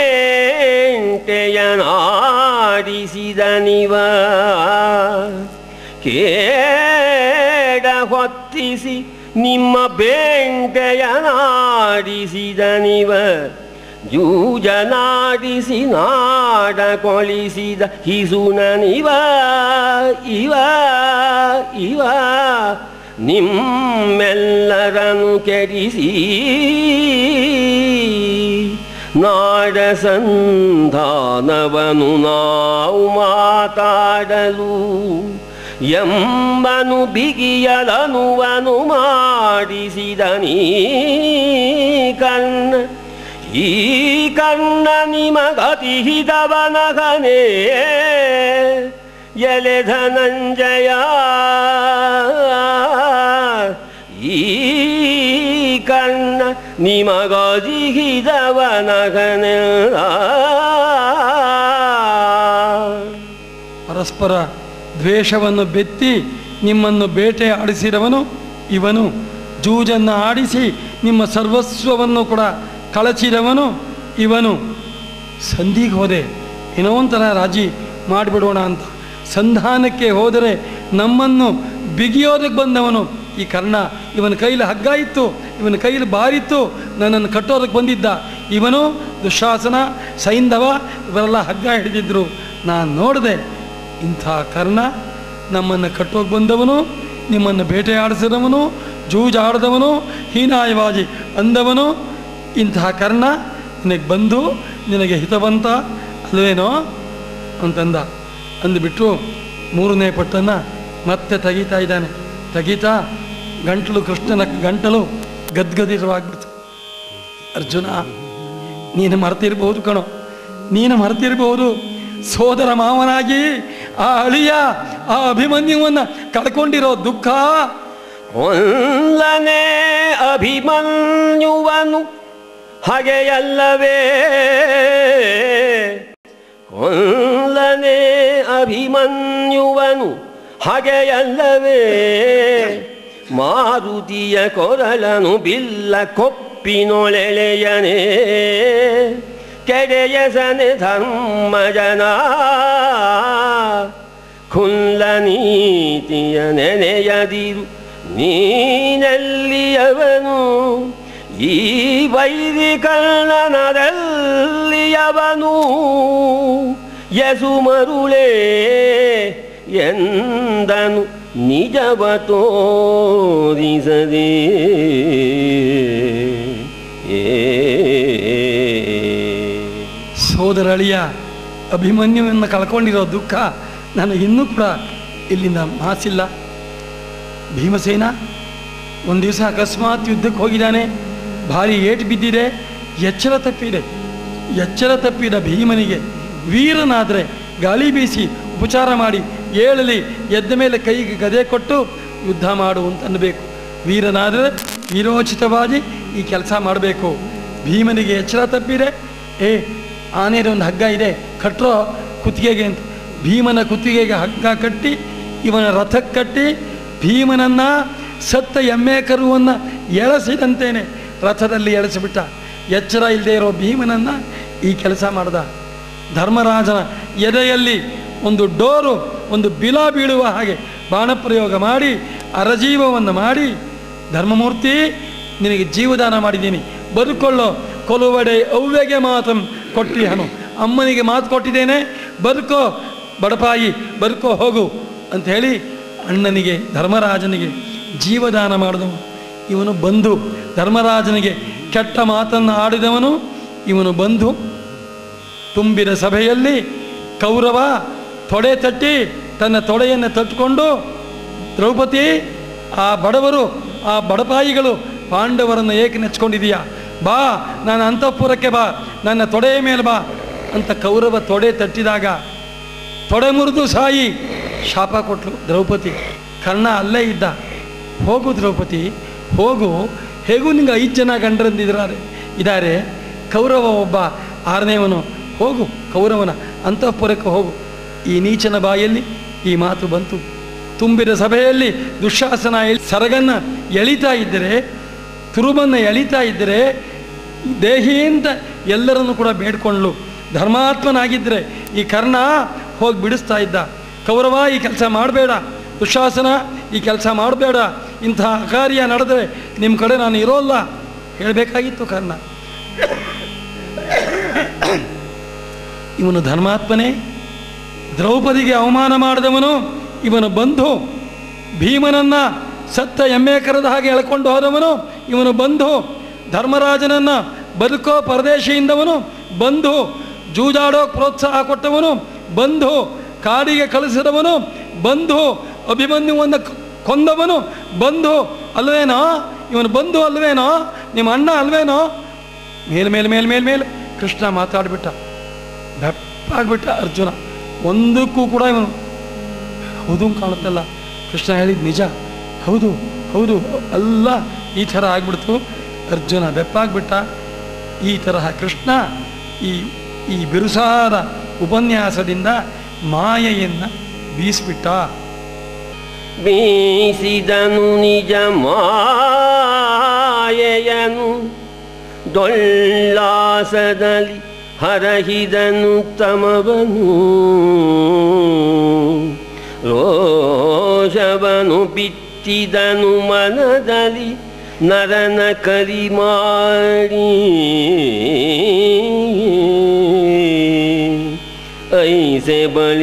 ಬೇಂಟೆಯನಾಡಿಸಿದ ನಿವ ಕೇಡ ಹೊತ್ತಿಸಿ ನಿಮ್ಮ ಬೇಂಟೆಯನಾಡಿಸಿದ ನಿವ ಜೂಜನಾಡಿಸಿ ನಾಡ ಕೊಳಿಸಿದ ಹಿಸುನನಿವ ಇವ ಇವ ನಿಮ್ಮೆಲ್ಲರನ್ನು ಕೆಡಿಸಿ ನಾಡ ಸಂಧಾನವನು ನಾವು ಮಾತಾಡಲು ಎಂಬನು ಬಿಗಿಯಲನುವನು ಮಾಡಿಸಿದ ನೀ ಕಣ್ಣ ಈ ಕಣ್ಣ ನಿಮಗತಿ ಹಿತವನಗನೇ ಎಲೆ ಧನಂಜಯ ಈ ಕಣ್ಣ ನಿಮಗತಿ ಹಿತವನಗನೇ ಪರಸ್ಪರ ದ್ವೇಷವನ್ನು ಬೆತ್ತಿ ನಿಮ್ಮನ್ನು ಬೇಟೆ ಆಡಿಸಿದವನು ಇವನು ಜೂಜನ್ನು ಆಡಿಸಿ ನಿಮ್ಮ ಸರ್ವಸ್ವವನ್ನು ಕೂಡ ಕಳಚಿದವನು ಇವನು ಸಂಧಿಗೆ ಹೋದೆ ಏನೋ ಒಂಥರ ರಾಜಿ ಮಾಡಿಬಿಡೋಣ ಅಂತ ಸಂಧಾನಕ್ಕೆ ಹೋದರೆ ನಮ್ಮನ್ನು ಬಿಗಿಯೋದಕ್ಕೆ ಬಂದವನು ಈ ಕರ್ಣ ಇವನ ಕೈಲಿ ಹಗ್ಗ ಇತ್ತು ಇವನ ಕೈಲಿ ಬಾರಿತ್ತು ನನ್ನನ್ನು ಕಟ್ಟೋದಕ್ಕೆ ಬಂದಿದ್ದ ಇವನು ದುಶಾಸನ ಸೈಂಧವ ಇವರೆಲ್ಲ ಹಗ್ಗ ಹಿಡಿದಿದ್ರು ನಾನು ನೋಡಿದೆ ಇಂಥ ಕರ್ಣ ನಮ್ಮನ್ನು ಕಟ್ಟೋಕೆ ಬಂದವನು ನಿಮ್ಮನ್ನು ಬೇಟೆಯಾಡಿಸಿದವನು ಜೂಜಾಡಿದವನು ಹೀನಾಯವಾಜಿ ಅಂದವನು ಇಂತಹ ಕರ್ಣ ನಿನಗೆ ಬಂದು ನಿನಗೆ ಹಿತವಂತ ಅಲ್ವೇನೋ ಅಂತಂದ ಅಂದುಬಿಟ್ಟು ಮೂರನೇ ಪಟ್ಟನ್ನು ಮತ್ತೆ ತೆಗಿತಾ ಇದ್ದಾನೆ ತೆಗಿತಾ ಗಂಟಲು ಕೃಷ್ಣನ ಗಂಟಲು ಗದ್ಗದಿರವಾಗ್ಬಿಡ್ತು ಅರ್ಜುನ ನೀನು ಮರ್ತಿರ್ಬೋದು ಕಣೋ ನೀನು ಮರ್ತಿರ್ಬೋದು ಸೋದರ ಮಾವನಾಗಿ ಆ ಅಳಿಯ ಆ ಅಭಿಮನ್ಯುವನ್ನು ಕಳ್ಕೊಂಡಿರೋ ದುಃಖ ಒಂದನೇ ಅಭಿಮನ್ಯುವನು ಹಾಗೆಯಲ್ಲವೇ ಒಂದನೇ ಅಭಿಮನ್ಯುವನು ಹಾಗೆಯಲ್ಲವೇ ಮಾರುತಿಯ ಕೊರಳನು ಬಿಲ್ಲ ಕೊಪ್ಪಿನೊಳೆಳೆಯನೇ ಕೆಡೆಯಸನೆ ಧರ್ಮಜನ ಖುಲ್ಲ ನೀತಿಯ ನೆನೆಯದಿರು ನೀನೆಲ್ಲಿಯವನು ಈ ವೈರಿ ಕರ್ಣನದಲ್ಲಿಯವನು ಯಸು ಮರುಳೇ ಎಂದನು ನಿಜವ ತೋರಿಸದೆ ಏ ಸೋದರ ಅಳಿಯ ಅಭಿಮನ್ಯುವನ್ನು ಕಳ್ಕೊಂಡಿರೋ ದುಃಖ ನನಗೆ ಇನ್ನೂ ಕೂಡ ಇಲ್ಲಿಂದ ಮಾಸಿಲ್ಲ ಭೀಮಸೇನ ಒಂದು ದಿವಸ ಅಕಸ್ಮಾತ್ ಯುದ್ಧಕ್ಕೆ ಹೋಗಿದ್ದಾನೆ ಭಾರಿ ಏಟು ಬಿದ್ದಿದೆ ಎಚ್ಚರ ತಪ್ಪಿದೆ ಎಚ್ಚರ ತಪ್ಪಿದ ಭೀಮನಿಗೆ ವೀರನಾದರೆ ಗಾಳಿ ಬೀಸಿ ಉಪಚಾರ ಮಾಡಿ ಏಳಲಿ ಎದ್ದ ಮೇಲೆ ಕೈಗೆ ಗದೆ ಕೊಟ್ಟು ಯುದ್ಧ ಮಾಡು ಅಂತ ಅನ್ನಬೇಕು ವೀರನಾದರೆ ವೀರೋಚಿತವಾಗಿ ಈ ಕೆಲಸ ಮಾಡಬೇಕು ಭೀಮನಿಗೆ ಎಚ್ಚರ ತಪ್ಪಿದೆ ಏ ಆನೆದ ಒಂದು ಹಗ್ಗ ಇದೆ ಕಟ್ಟರೋ ಕುತ್ತಿಗೆಗೆ ಅಂತ ಭೀಮನ ಕುತ್ತಿಗೆಗೆ ಹಗ್ಗ ಕಟ್ಟಿ ಇವನ ರಥಕ್ಕೆ ಕಟ್ಟಿ ಭೀಮನನ್ನ ಸತ್ತ ಎಮ್ಮೆ ಕರುವನ್ನು ಎಳಸಿದಂತೇನೆ ರಥದಲ್ಲಿ ಎಳೆಸಿಬಿಟ್ಟ ಎಚ್ಚರ ಇಲ್ಲದೆ ಇರೋ ಭೀಮನನ್ನ ಈ ಕೆಲಸ ಮಾಡ್ದ ಧರ್ಮರಾಜನ ಎದೆಯಲ್ಲಿ ಒಂದು ಡೋರು ಒಂದು ಬಿಲ ಬೀಳುವ ಹಾಗೆ ಬಾಣಪ್ರಯೋಗ ಮಾಡಿ ಅರಜೀವವನ್ನು ಮಾಡಿ ಧರ್ಮಮೂರ್ತಿ ನಿನಗೆ ಜೀವದಾನ ಮಾಡಿದ್ದೀನಿ ಬದುಕೊಳ್ಳೋ ಕೊಲುವಡೆ ಅವ್ವೆಗೆ ಮಾತು ಕೊಟ್ಟಿಹನು ಅಮ್ಮನಿಗೆ ಮಾತು ಕೊಟ್ಟಿದ್ದೇನೆ ಬದುಕೋ ಬಡಪಾಯಿ ಬದುಕೋ ಹೋಗು ಅಂತ ಹೇಳಿ ಅಣ್ಣನಿಗೆ ಧರ್ಮರಾಜನಿಗೆ ಜೀವದಾನ ಮಾಡಿದವನು ಇವನು ಬಂಧು ಧರ್ಮರಾಜನಿಗೆ ಕೆಟ್ಟ ಮಾತನ್ನು ಆಡಿದವನು ಇವನು ಬಂಧು ತುಂಬಿದ ಸಭೆಯಲ್ಲಿ ಕೌರವ ತೊಡೆ ತಟ್ಟಿ ತನ್ನ ತೊಡೆಯನ್ನು ತಟ್ಟಿಕೊಂಡು ದ್ರೌಪದಿ ಆ ಬಡವರು ಆ ಬಡಪಾಯಿಗಳು ಪಾಂಡವರನ್ನು ಏಕೆ ನೆಚ್ಕೊಂಡಿದೀಯಾ ಬಾ ನಾನು ಅಂತಃಪುರಕ್ಕೆ ಬಾ ನನ್ನ ತೊಡೆಯ ಮೇಲೆ ಬಾ ಅಂತ ಕೌರವ ತೊಡೆ ತಟ್ಟಿದಾಗ ತೊಡೆ ಮುರಿದು ಸಾಯಿ ಶಾಪ ಕೊಟ್ಲು ದ್ರೌಪದಿ ಕರ್ಣ ಅಲ್ಲೇ ಇದ್ದ ಹೋಗು ದ್ರೌಪದಿ ಹೋಗು ಹೇಗೂ ನಿಂಗೆ ಐದು ಜನ ಗಂಡರಂದಿದ್ದಾರೆ ಇದ್ದಾರೆ ಕೌರವ ಒಬ್ಬ ಆರನೇವನು ಹೋಗು ಕೌರವನ ಅಂತಃಪುರಕ್ಕೆ ಹೋಗು ಈ ನೀಚನ ಬಾಯಲ್ಲಿ ಈ ಮಾತು ಬಂತು ತುಂಬಿದ ಸಭೆಯಲ್ಲಿ ದುಶ್ಯಾಸನ ಎಳ್- ಸರಗನ್ನ ಎಳಿತಾ ಇದ್ದರೆ ತುರುಬನ್ನು ಎಳಿತಾ ಇದ್ದರೆ ದೇಹಿಯಿಂದ ಎಲ್ಲರನ್ನು ಕೂಡ ಬೇಡ್ಕೊಂಡ್ಲು ಧರ್ಮಾತ್ಮನಾಗಿದ್ದರೆ ಈ ಕರ್ಣ ಹೋಗಿ ಬಿಡಿಸ್ತಾ ಇದ್ದ ಕೌರವ ಈ ಕೆಲಸ ಮಾಡಬೇಡ ದುಶಾಸನ ಈ ಕೆಲಸ ಮಾಡಬೇಡ ಇಂತಹ ಕಾರ್ಯ ನಡೆದರೆ ನಿಮ್ಮ ಕಡೆ ನಾನು ಇರೋಲ್ಲ ಹೇಳಬೇಕಾಗಿತ್ತು ಕರ್ಣ ಇವನು ಧರ್ಮಾತ್ಮನೇ ದ್ರೌಪದಿಗೆ ಅವಮಾನ ಮಾಡಿದವನು ಇವನು ಬಂಧು ಭೀಮನನ್ನ ಸತ್ತ ಎಮ್ಮೆ ಕರೆದ ಹಾಗೆ ಎಳ್ಕೊಂಡು ಹೋದವನು ಇವನು ಬಂಧು ಧರ್ಮರಾಜನನ್ನ ಬದುಕೋ ಪರದೇಶಿಯಿಂದವನು ಬಂಧು ಜೂಜಾಡೋಕ್ ಪ್ರೋತ್ಸಾಹ ಕೊಟ್ಟವನು ಬಂಧು ಕಾಡಿಗೆ ಕಳಿಸಿದವನು ಬಂಧು ಅಭಿಮನ್ಯುವನ್ನು ಕ- ಕೊಂದವನು ಬಂಧು ಅಲ್ವೇನೋ ಇವನು ಬಂಧು ಅಲ್ವೇನೋ ನಿಮ್ಮ ಅಣ್ಣ ಅಲ್ವೇನೋ ಮೇಲೆ ಮೇಲೆ ಮೇಲೆ ಮೇಲೆ ಮೇಲೆ ಕೃಷ್ಣ ಮಾತಾಡ್ಬಿಟ್ಟ ಬೆಪ್ಪಾಗ್ಬಿಟ್ಟ ಅರ್ಜುನ ಒಂದಕ್ಕೂ ಕೂಡ ಇವನು ಹೌದು ಕಾಣುತ್ತಲ್ಲ ಕೃಷ್ಣ ಹೇಳಿದ ನಿಜ ಹೌದು ಹೌದು ಅಲ್ಲ ಈ ಥರ ಆಗ್ಬಿಡ್ತು ಅರ್ಜುನ ಬೆಪ್ಪಾಗ್ಬಿಟ್ಟ ಈ ತರಹ ಕೃಷ್ಣ ಈ ಈ ಬಿರುಸಾದ ಉಪನ್ಯಾಸದಿಂದ ಮಾಯೆಯನ್ನು ಬೀಸಿಬಿಟ್ಟ ಬೀಸಿದನು ನಿಜ ಮಾಯೆಯನು ದೊಳ್ಳಾಸದಲ್ಲಿ ಹರಹಿದನು ತಮವನು ರೋಷವನು ಬಿತ್ತಿದನು ಮನದಲ್ಲಿ ನರನ ಕರಿ ಮಾಡಿ ಐಸೆ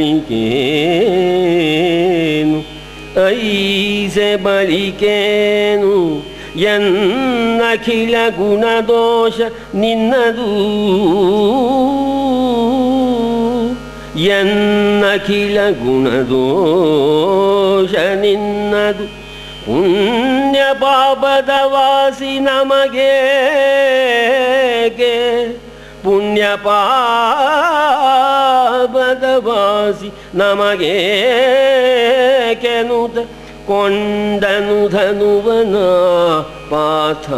ಬಳಿಕೇನು ಐಸೆ ಬಳಿಕೇನು ಎನ್ನಖಿಲ ಗುಣದೋಷ ನಿನ್ನದು ಎನ್ನಖಿಲ ಗುಣದೋಷ ನಿನ್ನದು ಪುಣ್ಯ ಪಾಪದ ವಾಸಿ ನಮಗೆ ಪುಣ್ಯ ಪಾಪದ ವಾಸಿ ನಮಗೆ ಕೆನುತ ಕೊಂಡನು ಧನುವನ ಪಾಥ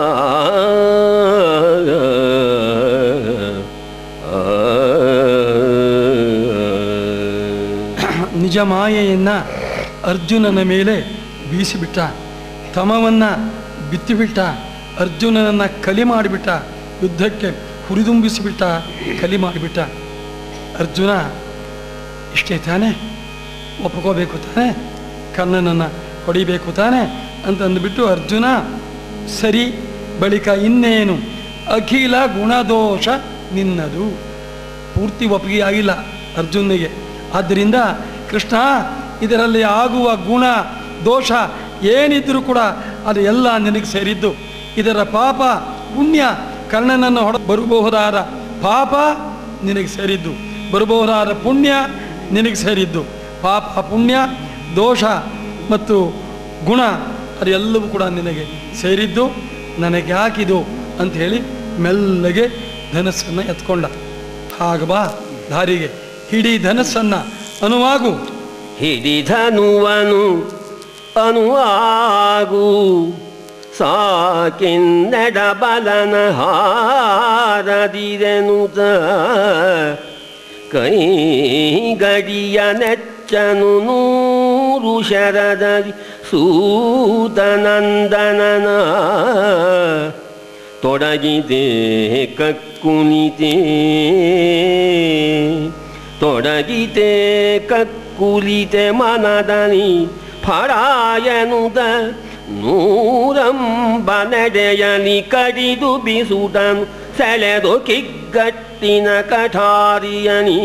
ನಿಜ ಮಾಯೆಯನ್ನು ಅರ್ಜುನನ ಮೇಲೆ ಬೀಸಿಬಿಟ್ಟ ತಮವನ್ನು ಬಿತ್ತಿಬಿಟ್ಟ ಅರ್ಜುನನನ್ನು ಕಲಿ ಮಾಡಿಬಿಟ್ಟ ಯುದ್ಧಕ್ಕೆ ಹುರಿದುಂಬಿಸಿಬಿಟ್ಟ ಕಲಿ ಮಾಡಿಬಿಟ್ಟ ಅರ್ಜುನ ಇಷ್ಟೇ ತಾನೇ ಒಪ್ಕೋಬೇಕು ತಾನೇ ಕರ್ಣನನ್ನು ಹೊಡಿಬೇಕು ತಾನೇ ಅಂತ ಅಂದ್ಬಿಟ್ಟು ಅರ್ಜುನ ಸರಿ ಬಳಿಕ ಇನ್ನೇನು ಅಖಿಲ ಗುಣದೋಷ ನಿನ್ನದು ಪೂರ್ತಿ ಒಪ್ಪಿಗೆ ಆಗಿಲ್ಲ ಅರ್ಜುನಿಗೆ ಆದ್ದರಿಂದ ಕೃಷ್ಣ ಇದರಲ್ಲಿ ಆಗುವ ಗುಣ ದೋಷ ಏನಿದ್ರೂ ಕೂಡ ಅದು ಎಲ್ಲ ನಿನಗೆ ಸೇರಿದ್ದು ಇದರ ಪಾಪ ಪುಣ್ಯ ಕರ್ಣನನ್ನು ಹೊಡ ಬರಬಹುದಾದ ಪಾಪ ನಿನಗೆ ಸೇರಿದ್ದು ಬರಬಹುದಾದ ಪುಣ್ಯ ನಿನಗೆ ಸೇರಿದ್ದು ಪಾಪ ಪುಣ್ಯ ದೋಷ ಮತ್ತು ಗುಣ ಅದೆಲ್ಲವೂ ಕೂಡ ನಿನಗೆ ಸೇರಿದ್ದು ನನಗೆ ಯಾಕಿದು ಅಂತ ಹೇಳಿ ಮೆಲ್ಲಗೆ ಧನಸ್ಸನ್ನು ಎತ್ಕೊಂಡ ಹಾಗ ಬಾ ದಾರಿಗೆ ಹಿಡಿ ಧನಸ್ಸನ್ನು ಅನುವಾಗು ಹಿಡಿಧನುವನು ಅನುವಾಗು ಸಾಕೆನ್ನಡ ಬಲನ ಹಾರದಿರೆನುತ ಕೈ ಗಡಿಯ ನೆಚ್ಚನು ನೂರು ಶರದರಿ ಸೂತನಂದನನ ತೊಡಗಿದೆ ಕಕ್ಕುನಿತೆ ತೊಡಗಿತೆ ಕಕ್ಕುಲಿತೆ ಮನದನಿ ಫಳಾಯನುದ ನೂರಂಬ ನಡೆಯಲಿ ಕಡಿದು ಬಿಸುದನು ಸೆಳೆದು ಕಿಗ್ಗಟ್ಟಿನ ಕಠಾರಿಯನಿ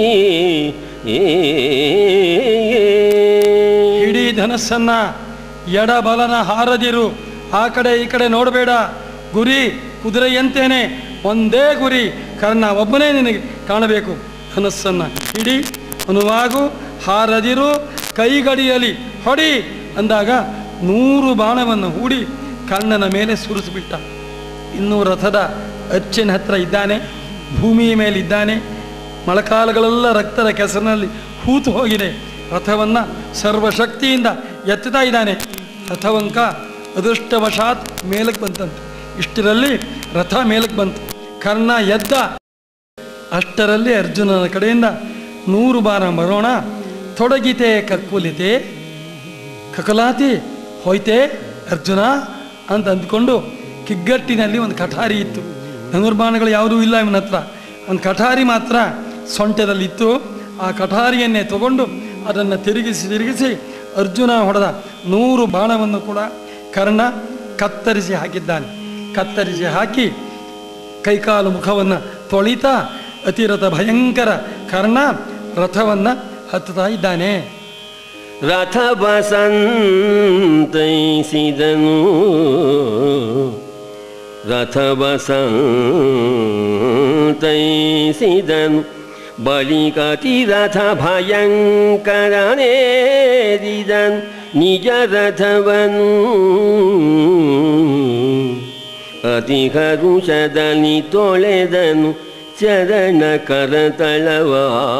ಹಿಡಿ ಧನಸ್ಸನ್ನ ಎಡಬಲನ ಹಾರದಿರು ಆ ಕಡೆ ಈ ಕಡೆ ನೋಡಬೇಡ ಗುರಿ ಕುದುರೆಯಂತೇನೆ ಒಂದೇ ಗುರಿ ಕರ್ಣ ಒಬ್ಬನೇ ನಿನಗೆ ಕಾಣಬೇಕು ಧನಸ್ಸನ್ನ ಹಿಡಿ ಅನುವಾಗು ಹಾರದಿರು ಕೈಗಡಿಯಲಿ ಹೊಡಿ ಅಂದಾಗ ನೂರು ಬಾಣವನ್ನು ಹೂಡಿ ಕರ್ಣನ ಮೇಲೆ ಸುರಿಸಿಬಿಟ್ಟ ಇನ್ನೂ ರಥದ ಅಚ್ಚಿನ ಹತ್ರ ಇದ್ದಾನೆ ಭೂಮಿಯ ಮೇಲಿದ್ದಾನೆ ಮೊಳಕಾಲಗಳೆಲ್ಲ ರಕ್ತದ ಕೆಸರಿನಲ್ಲಿ ಹೂತು ಹೋಗಿದೆ ರಥವನ್ನು ಸರ್ವಶಕ್ತಿಯಿಂದ ಎತ್ತುತ್ತಾ ಇದ್ದಾನೆ ರಥವಂಕ ಅದೃಷ್ಟವಶಾತ್ ಮೇಲಕ್ಕೆ ಬಂತಂತೆ ಇಷ್ಟರಲ್ಲಿ ರಥ ಮೇಲಕ್ಕೆ ಬಂತು ಕರ್ಣ ಎದ್ದ ಅಷ್ಟರಲ್ಲಿ ಅರ್ಜುನನ ಕಡೆಯಿಂದ ನೂರು ಬಾರ ಬರೋಣ ತೊಡಗಿತೆ ಕಕ್ಕುಲಿತೆ ಕಕಲಾತಿ ಹೋಯ್ತೆ ಅರ್ಜುನ ಅಂತ ಅಂದ್ಕೊಂಡು ಕಿಗ್ಗಟ್ಟಿನಲ್ಲಿ ಒಂದು ಕಠಾರಿ ಇತ್ತು ಧನುರ್ಬಾಣಗಳು ಯಾವುದೂ ಇಲ್ಲ ಇವನ ಹತ್ರ ಒಂದು ಕಠಾರಿ ಮಾತ್ರ ಸೊಂಟದಲ್ಲಿತ್ತು ಆ ಕಠಾರಿಯನ್ನೇ ತಗೊಂಡು ಅದನ್ನು ತಿರುಗಿಸಿ ತಿರುಗಿಸಿ ಅರ್ಜುನ ಹೊಡೆದ ನೂರು ಬಾಣವನ್ನು ಕೂಡ ಕರ್ಣ ಕತ್ತರಿಸಿ ಹಾಕಿದ್ದಾನೆ ಕತ್ತರಿಸಿ ಹಾಕಿ ಕೈಕಾಲು ಮುಖವನ್ನು ತೊಳಿತಾ ಅತಿರಥ ಭಯಂಕರ ಕರ್ಣ ರಥವನ್ನು ಹತ್ತುತ್ತಾ ಇದ್ದಾನೆ ರಥ ಬಸಂತೈಸಿದನು ರಥ ಬಸಂತೈಸಿದನು ಬಳಿಕತಿ ರಥ ಭಯಂಕರನೇರಿದನು ನಿಜ ರಥವನು ಅತಿ ಹರುಷದಲ್ಲಿ ತೊಳೆದನು ಚರಣ ಕರತಳವ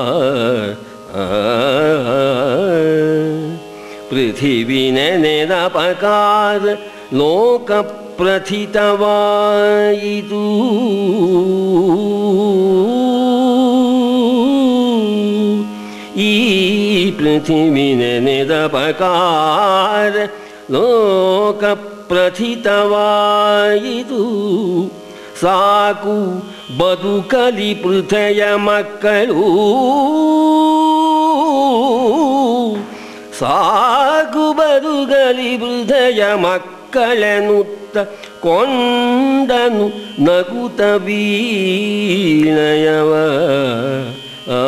ಪೃಥಿವಿ ನೆನೆದಪಕಾರ ಲೋಕ ಪ್ರಥಿತವಾಯಿತು ಈ ಪೃಥಿವಿ ನೆನೆದಪಕಾರ ಲೋಕ ಪ್ರಥಿತವಾಯಿತು ಸಾಕು ಬದುಕಲಿ ಪೃಥಯ ಮಕ್ಕಳು ಸಾಕು ಬದುಕಲಿ ಹೃದಯ ಮಕ್ಕಳನುತ್ತ ಕೊಂಡನು ನಗುತ ಬೀಳಯವ ಆ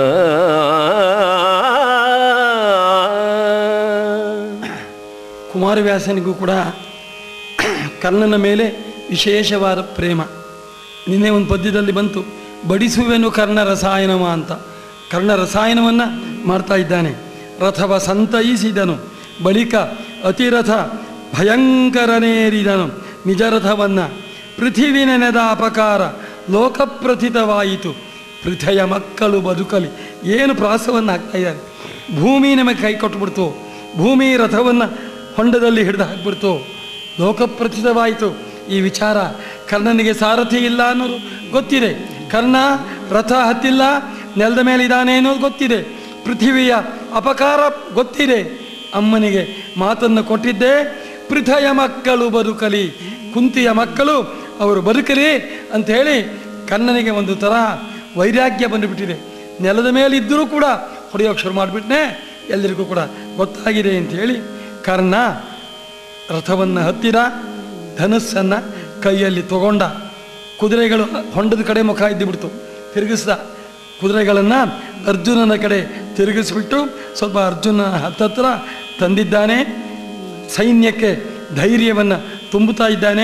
ಕುಮಾರವ್ಯಾಸನಿಗೂ ಕೂಡ ಕರ್ಣನ ಮೇಲೆ ವಿಶೇಷವಾದ ಪ್ರೇಮ ನಿನ್ನೆ ಒಂದು ಪದ್ಯದಲ್ಲಿ ಬಂತು ಬಡಿಸುವೆನು ಕರ್ಣ ರಸಾಯನವ ಅಂತ ಕರ್ಣ ರಸಾಯನವನ್ನು ಮಾಡ್ತಾ ಇದ್ದಾನೆ ರಥವ ಸಂತೈಸಿದನು ಬಳಿಕ ಅತಿರಥ ಭಯಂಕರನೇರಿದನು ನಿಜ ರಥವನ್ನು ಪೃಥಿವಿ ನೆನೆದ ಅಪಕಾರ ಲೋಕಪ್ರಥಿತವಾಯಿತು ಪೃಥೆಯ ಮಕ್ಕಳು ಬದುಕಲಿ ಏನು ಪ್ರಾಸವನ್ನು ಹಾಕ್ತಾ ಇದ್ದಾರೆ ಭೂಮಿ ನಮಗೆ ಕೈ ಕೊಟ್ಬಿಡ್ತು ಭೂಮಿ ರಥವನ್ನು ಹೊಂಡದಲ್ಲಿ ಹಿಡಿದು ಹಾಕ್ಬಿಡ್ತು ಲೋಕಪ್ರಥಿತವಾಯಿತು ಈ ವಿಚಾರ ಕರ್ಣನಿಗೆ ಸಾರಥಿ ಇಲ್ಲ ಅನ್ನೋದು ಗೊತ್ತಿದೆ ಕರ್ಣ ರಥ ಹತ್ತಿಲ್ಲ ನೆಲದ ಮೇಲೆ ಇದ್ದಾನೆ ಅನ್ನೋದು ಗೊತ್ತಿದೆ ಪೃಥಿವಿಯ ಅಪಕಾರ ಗೊತ್ತಿದೆ ಅಮ್ಮನಿಗೆ ಮಾತನ್ನು ಕೊಟ್ಟಿದ್ದೆ ಪೃಥಯ ಮಕ್ಕಳು ಬದುಕಲಿ ಕುಂತಿಯ ಮಕ್ಕಳು ಅವರು ಬದುಕಲಿ ಅಂತ ಹೇಳಿ ಕರ್ಣನಿಗೆ ಒಂದು ಥರ ವೈರಾಗ್ಯ ಬಂದುಬಿಟ್ಟಿದೆ ನೆಲದ ಮೇಲೆ ಇದ್ದರೂ ಕೂಡ ಹೊಡೆಯೋಕೆ ಶುರು ಮಾಡಿಬಿಟ್ನೆ ಎಲ್ಲರಿಗೂ ಕೂಡ ಗೊತ್ತಾಗಿದೆ ಅಂತ ಹೇಳಿ ಕರ್ಣ ರಥವನ್ನು ಹತ್ತಿರ ಧನಸ್ಸನ್ನು ಕೈಯಲ್ಲಿ ತಗೊಂಡ ಕುದುರೆಗಳು ಹೊಂಡದ ಕಡೆ ಮುಖ ಇದ್ದುಬಿಡ್ತು ತಿರುಗಿಸ್ದ ಕುದುರೆಗಳನ್ನು ಅರ್ಜುನನ ಕಡೆ ತಿರುಗಿಸ್ಬಿಟ್ಟು ಸ್ವಲ್ಪ ಅರ್ಜುನ ಹತ್ತತ್ರ ತಂದಿದ್ದಾನೆ ಸೈನ್ಯಕ್ಕೆ ಧೈರ್ಯವನ್ನು ತುಂಬುತ್ತಾ ಇದ್ದಾನೆ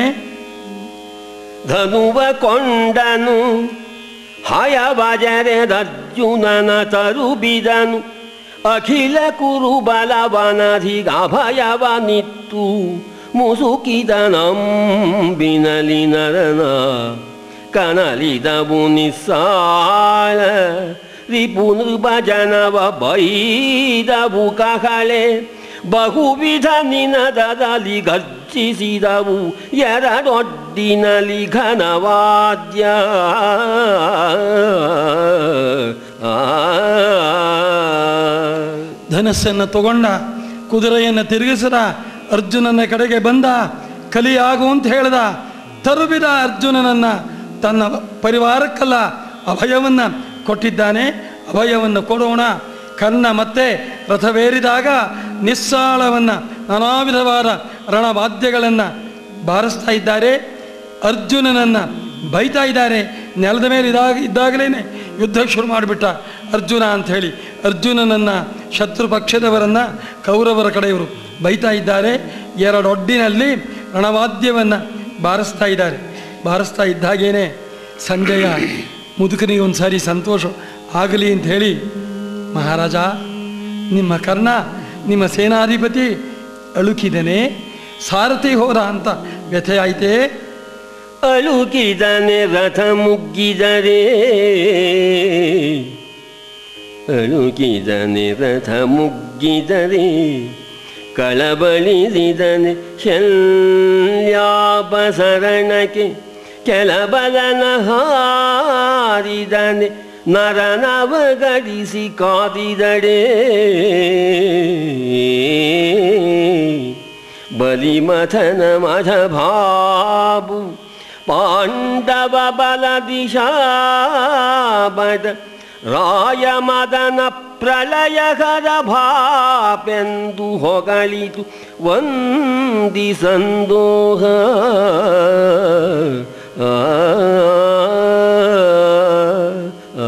ಧನುವ ಕೊಂಡನು ಹಯಬಜರೆದರ್ಜುನನ ತರುಬಿದನು ಅಖಿಲ ಕುರು ಬಲವನಧಿಗಭಯವನಿತ್ತು ಮುಸುಕಿದನಂಬಿನಲಿ ನರನ ಕನಲಿದವು ನಿಸ್ಸಾಳ ರಿಪು ನೃಭಜನವ ಬೈದವು ಕಹಳೆ ಬಹುವಿಧ ನಿನದದಲ್ಲಿ ಗರ್ಜಿಸಿದವು ಎರಡೊಡ್ಡಿನಲಿ ಘನವಾದ್ಯ ಧನಸ್ಸನ್ನು ತಗೊಂಡ ಕುದುರೆಯನ್ನು ತಿರುಗಿಸಿದ ಅರ್ಜುನನ ಕಡೆಗೆ ಬಂದ ಕಲಿಯಾಗು ಅಂತ ಹೇಳ್ದ ತರುಬಿದ ಅರ್ಜುನನನ್ನು ತನ್ನ ಪರಿವಾರಕ್ಕಲ್ಲ ಅಭಯವನ್ನು ಕೊಟ್ಟಿದ್ದಾನೆ ಅಭಯವನ್ನು ಕೊಡೋಣ ಕರ್ಣ ಮತ್ತೆ ರಥವೇರಿದಾಗ ನಿಸ್ಸಾಳವನ್ನು ನಾನಾ ವಿಧವಾದ ರಣವಾದ್ಯಗಳನ್ನು ಬಾರಿಸ್ತಾ ಇದ್ದಾರೆ ಅರ್ಜುನನನ್ನು ಬೈತಾ ಇದ್ದಾರೆ ನೆಲದ ಮೇಲೆ ಇದಾಗ ಇದ್ದಾಗಲೇ ಯುದ್ಧ ಶುರು ಮಾಡಿಬಿಟ್ಟ ಅರ್ಜುನ ಅಂಥೇಳಿ ಅರ್ಜುನನನ್ನು ಶತ್ರು ಪಕ್ಷದವರನ್ನು ಕೌರವರ ಕಡೆಯವರು ಬೈತಾ ಇದ್ದಾರೆ ಎರಡೊಡ್ಡಿನಲ್ಲಿ ರಣವಾದ್ಯವನ್ನು ಬಾರಿಸ್ತಾ ಇದ್ದಾರೆ ಬಾರಿಸ್ತಾ ಇದ್ದಾಗೇನೆ ಸಂಜಯ ಮುದುಕನಿಗೆ ಒಂದು ಸಾರಿ ಸಂತೋಷ ಆಗಲಿ ಅಂತ ಹೇಳಿ ಮಹಾರಾಜ ನಿಮ್ಮ ಕರ್ಣ ನಿಮ್ಮ ಸೇನಾಧಿಪತಿ ಅಳುಕಿದನೆ ಸಾರಥಿ ಹೋದ ಅಂತ ವ್ಯಥೆ ಆಯ್ತೇ ಅಳುಕಿದನೆ ರಥ ಮುಗ್ಗಿದರೆ ಅಳುಕಿದನೆ ರಥ ಮುಗ್ಗಿದರೆ ಕಳಬಳಿಸಿದನೆ ಶಲ್ಯಾಪಸರಣಕ್ಕೆ ಕೆಲಬಲನ ಹಾರಿದನೆ ನರನವಗಡಿಸಿ ಕಾದಿದಡೆ ಬಲಿಮಥನ ಮಧ ಭಾಬು ಪಾಂಡವ ಬಲ ದಿಶಾಬದ ರಾಯ ಮದನ ಪ್ರಳಯಕರ ಭಾಪೆಂದು ಹೊಗಳಿತು ವಂದಿಸಂದೋಹ ಆ, ಆ,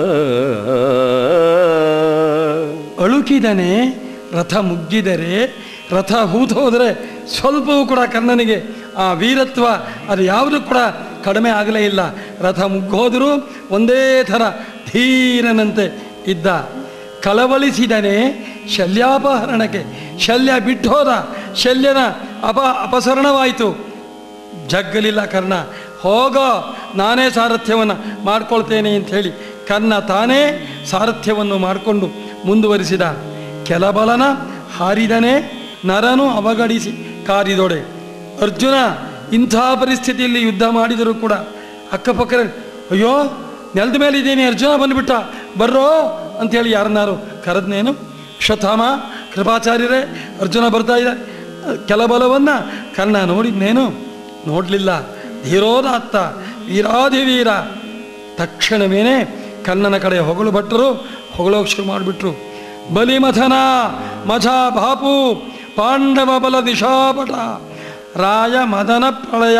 ಆ. ಅಳುಕಿದನೆ ರಥ ಮುಗ್ಗಿದರೆ ರಥ ಹೂತು ಹೋದರೆ ಸ್ವಲ್ಪವೂ ಕೂಡ ಕರ್ಣನಿಗೆ ಆ ವೀರತ್ವ ಅದು ಯಾವುದೂ ಕೂಡ ಕಡಿಮೆ ಆಗಲೇ ಇಲ್ಲ ರಥ ಮುಗ್ಗೋದರೂ ಒಂದೇ ಥರ ಧೀರನಂತೆ ಇದ್ದ ಕಳವಳಿಸಿದನೆ ಶಲ್ಯಾಪಹರಣಕ್ಕೆ ಶಲ್ಯ ಬಿಟ್ಟು ಹೋದ ಶಲ್ಯನ ಅಪ ಅಪಸರಣವಾಯಿತು ಜಗ್ಗಲಿಲ್ಲ ಕರ್ಣ ಹೋಗೋ ನಾನೇ ಸಾರಥ್ಯವನ್ನು ಮಾಡ್ಕೊಳ್ತೇನೆ ಅಂತ ಹೇಳಿ ಕರ್ಣ ತಾನೇ ಸಾರಥ್ಯವನ್ನು ಮಾಡಿಕೊಂಡು ಮುಂದುವರಿಸಿದ ಕೆಲಬಲನ ಹಾರಿದನೇ ನರನು ಅವಗಡಿಸಿ ಕಾರಿದೊಡೆ ಅರ್ಜುನ ಇಂಥ ಪರಿಸ್ಥಿತಿಯಲ್ಲಿ ಯುದ್ಧ ಮಾಡಿದರೂ ಕೂಡ ಅಕ್ಕಪಕ್ಕ ಅಯ್ಯೋ ನೆಲದ ಮೇಲೆ ಇದ್ದೀನಿ ಅರ್ಜುನ ಬಂದುಬಿಟ್ಟ ಬರ್ರೋ ಅಂಥೇಳಿ ಯಾರನ್ನಾರು ಕರೆದ್ನೇನು ಅಶ್ವತ್ಥಾಮ ಕೃಪಾಚಾರ್ಯರೇ ಅರ್ಜುನ ಬರ್ತಾ ಇದೆ ಕೆಲಬಲವನ್ನು ಕರ್ಣ ನೋಡಿದ್ನೇನು ನೋಡಲಿಲ್ಲ ಧೀರೋದಾತ್ತ ವೀರಾಧಿವೀರ ತಕ್ಷಣವೇನೆ ಕರ್ಣನ ಕಡೆ ಹೊಗಳು ಭಟ್ಟರು ಹೊಗಳೋಕೆ ಶುರು ಮಾಡಿಬಿಟ್ರು ಬಲಿಮಥನ ಮಥ ಬಾಪು ಪಾಂಡವ ಬಲ ದಿಶಾಪಟ ರಾಯ ಮದನ ಪ್ರಳಯ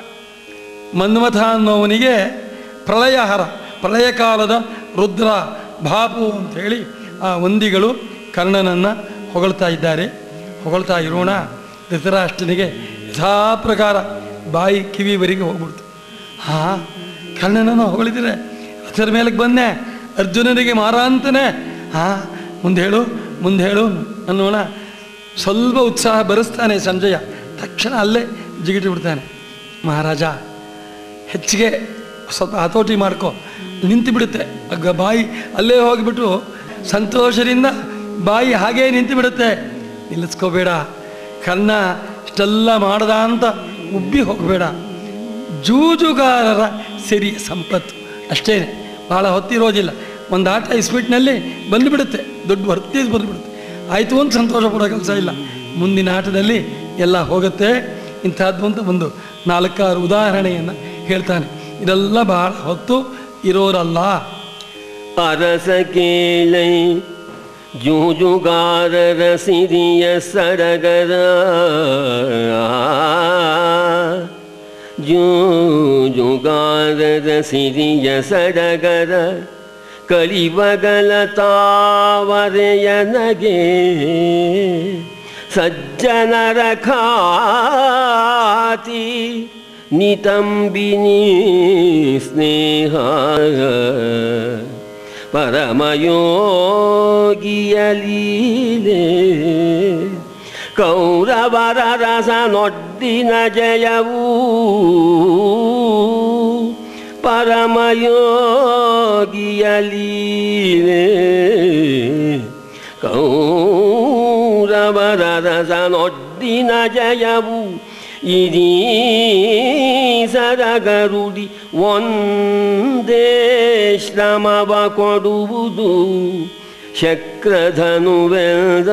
ಮನ್ಮಥ ಅನ್ನೋವನಿಗೆ ಪ್ರಳಯಹರ ಪ್ರಳಯ ಕಾಲದ ರುದ್ರ ಬಾಪು ಅಂಥೇಳಿ ಆ ವಂದಿಗಳು ಕರ್ಣನನ್ನು ಹೊಗಳ್ತಾ ಇದ್ದಾರೆ ಹೊಗಳ್ತಾ ಇರೋಣ ಧೃತರಾಷ್ಟ್ರನಿಗೆ ಯಥಾ ಪ್ರಕಾರ ಬಾಯಿ ಕಿವಿವರೆಗೆ ಹೋಗ್ಬಿಡ್ತು ಹಾಂ ಕರ್ಣನನ್ನು ಹೊಗಳಿದ್ರೆ ರಥದ ಮೇಲಕ್ಕೆ ಬಂದೆ ಅರ್ಜುನನಿಗೆ ಮಾರ ಅಂತಾನೆ ಹಾಂ ಮುಂದೆ ಹೇಳು ಮುಂದೆ ಹೇಳು ಅನ್ನೋಣ ಸ್ವಲ್ಪ ಉತ್ಸಾಹ ಬರೆಸ್ತಾನೆ ಸಂಜಯ ತಕ್ಷಣ ಅಲ್ಲೇ ಜಿಗಿಟಿ ಬಿಡ್ತಾನೆ ಮಹಾರಾಜ ಹೆಚ್ಚಿಗೆ ಸ್ವಲ್ಪ ಹತೋಟಿ ಮಾಡ್ಕೊ ನಿಂತು ಬಿಡುತ್ತೆ ಆಗ ಬಾಯಿ ಅಲ್ಲೇ ಹೋಗಿಬಿಟ್ಟು ಸಂತೋಷದಿಂದ ಬಾಯಿ ಹಾಗೇ ನಿಂತು ಬಿಡುತ್ತೆ ನಿಲ್ಲಿಸ್ಕೋಬೇಡ ಕರ್ಣ ಇಷ್ಟೆಲ್ಲ ಮಾಡ್ದ ಅಂತ ಉಬ್ಬಿ ಹೋಗಬೇಡ ಜೂಜುಗಾರರ ಸಿರಿ ಸಂಪತ್ತು ಅಷ್ಟೇ ಭಾಳ ಹೊತ್ತಿರೋದಿಲ್ಲ ಒಂದು ಆಟ ಇಸ್ಪಿಟ್ನಲ್ಲಿ ಬಂದುಬಿಡುತ್ತೆ ದುಡ್ಡು ವರ್ತೀಸ್ ಬಂದುಬಿಡುತ್ತೆ ಆಯಿತು ಅಂತ ಸಂತೋಷ ಪಡೋ ಕೆಲಸ ಇಲ್ಲ ಮುಂದಿನ ಆಟದಲ್ಲಿ ಎಲ್ಲ ಹೋಗುತ್ತೆ ಇಂಥದ್ದು ಅಂತ ಒಂದು ನಾಲ್ಕಾರು ಉದಾಹರಣೆಯನ್ನು ಹೇಳ್ತಾನೆ ಇದೆಲ್ಲ ಬಹಳ ಹೊತ್ತು ಇರೋರಲ್ಲ ಅರಸ ಕೇಳೈ ಜೂಜುಗಾರರ ಸಿರಿಯ ಸಡಗರ ಜೂಜುಗಾರರ ಸಿರಿಯ ಸಡಗರ ಕಲಿವಗಲ ತಾವರೆಯನಗೆ ಸಜ್ಜನರ ಖಾತಿ ನಿತಂಬಿನಿ ಸ್ನೇಹ ಪರಮಯೋಗಿಯಲೀಲೆ ಕೌರವರ ರಸನೊಡ್ಡಿನ ಜಯವೂ ಪರಮಯೋಗಿಯಲೀಲೆ ಕೌರವರ ರಸನೊಡ್ಡಿನ ಜಯವು ಇಡೀ ಸರಗರುಡಿ ಒಂದೇ ಶ್ರಮವ ಕೊಡುವುದು ಶಕ್ರಧನುವೆಲ್ದ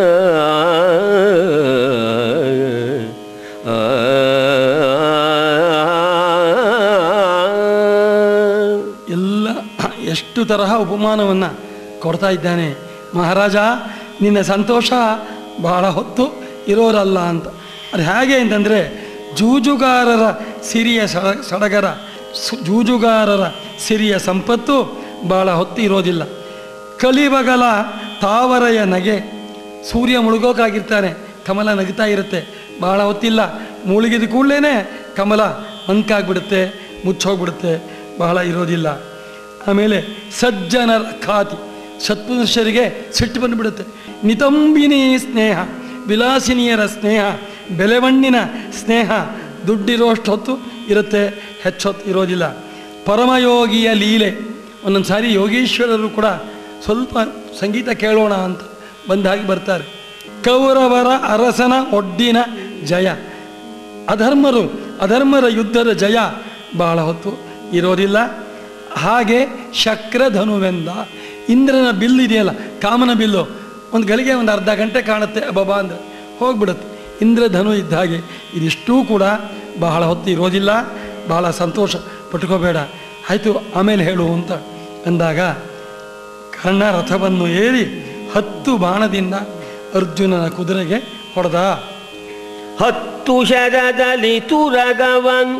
ಎಲ್ಲ ಎಷ್ಟು ತರಹ ಉಪಮಾನವನ್ನು ಕೊಡ್ತಾ ಇದ್ದಾನೆ ಮಹಾರಾಜ ನಿನ್ನ ಸಂತೋಷ ಬಹಳ ಹೊತ್ತು ಇರೋರಲ್ಲ ಅಂತ ಅದು ಹೇಗೆ ಅಂತಂದರೆ ಜೂಜುಗಾರರ ಸಿರಿಯ ಸಡ ಸಡಗರ ಸು- ಜೂಜುಗಾರರ ಸಿರಿಯ ಸಂಪತ್ತು ಬಹಳ ಹೊತ್ತು ಇರೋದಿಲ್ಲ ಕಲಿಬಗಲ ತಾವರೆಯ ನಗೆ ಸೂರ್ಯ ಮುಳುಗೋಕಾಗಿರ್ತಾನೆ ಕಮಲ ನಗ್ತಾ ಇರುತ್ತೆ ಬಹಳ ಹೊತ್ತಿಲ್ಲ ಮುಳುಗಿದ ಕೂಡಲೇ ಕಮಲ ಮಂಕಾಗ್ಬಿಡುತ್ತೆ ಮುಚ್ಚೋಗ್ಬಿಡುತ್ತೆ ಬಹಳ ಇರೋದಿಲ್ಲ ಆಮೇಲೆ ಸಜ್ಜನರ ಖಾತಿ ಸತ್ಪುರುಷರಿಗೆ ಸಿಟ್ಟು ಬಂದುಬಿಡುತ್ತೆ ನಿತಂಬಿನಿ ಸ್ನೇಹ ವಿಲಾಸಿನಿಯರ ಸ್ನೇಹ ಬೆಲೆಮಣ್ಣಿನ ಸ್ನೇಹ ದುಡ್ಡಿರೋಷ್ಟು ಹೊತ್ತು ಇರುತ್ತೆ ಹೆಚ್ಚೊತ್ತು ಇರೋದಿಲ್ಲ ಪರಮಯೋಗಿಯ ಲೀಲೆ ಒಂದೊಂದು ಸಾರಿ ಯೋಗೀಶ್ವರರು ಕೂಡ ಸ್ವಲ್ಪ ಸಂಗೀತ ಕೇಳೋಣ ಅಂತ ಬಂದಾಗಿ ಬರ್ತಾರೆ ಕೌರವರ ಅರಸನ ಒಡ್ಡಿನ ಜಯ ಅಧರ್ಮರು ಅಧರ್ಮರ ಯುದ್ಧದ ಜಯ ಬಹಳ ಹೊತ್ತು ಇರೋದಿಲ್ಲ ಹಾಗೆ ಶಕ್ರಧನುವೆಂದ ಇಂದ್ರನ ಬಿಲ್ಲು ಇದೆಯಲ್ಲ ಕಾಮನ ಬಿಲ್ಲು ಒಂದು ಗಳಿಗೆ ಒಂದು ಅರ್ಧ ಗಂಟೆ ಕಾಣುತ್ತೆ ಅಬ್ಬಬ್ಬಾ ಅಂದರೆ ಹೋಗ್ಬಿಡುತ್ತೆ ಇಂದ್ರಧನು ಇದ್ದ ಹಾಗೆ ಇದಿಷ್ಟೂ ಕೂಡ ಬಹಳ ಹೊತ್ತು ಇರೋದಿಲ್ಲ ಬಹಳ ಸಂತೋಷ ಪಟ್ಕೋಬೇಡ ಆಯಿತು ಆಮೇಲೆ ಹೇಳು ಅಂತ ಅಂದಾಗ ಕರ್ಣ ರಥವನ್ನು ಏರಿ ಹತ್ತು ಬಾಣದಿಂದ ಅರ್ಜುನನ ಕುದುರೆಗೆ ಹೊಡೆದ ಹತ್ತು ಶರದಲ್ಲಿ ತುರಗವನ್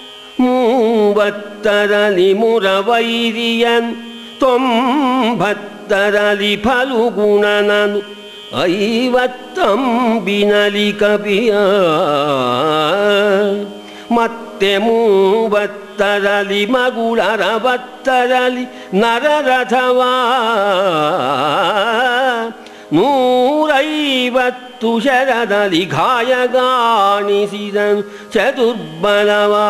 ಮೂವತ್ತರಲ್ಲಿ ಮುರವೈರಿಯನ್ ತೊಂಬತ್ತರಲ್ಲಿ ಫಲುಗುಣನನು ಐವತ್ತಂಬಿನಲಿ ಕಪಿಯ ಮತ್ತೆ ಮೂವತ್ತರಲ್ಲಿ ಮಗುಳರ ಬತ್ತರಲ್ಲಿ ನರರಥವಾ ನೂರೈವತ್ತು ಶರದಲ್ಲಿ ಗಾಯಗಾಣಿಸಿದನು ಚತುರ್ಬಲವಾ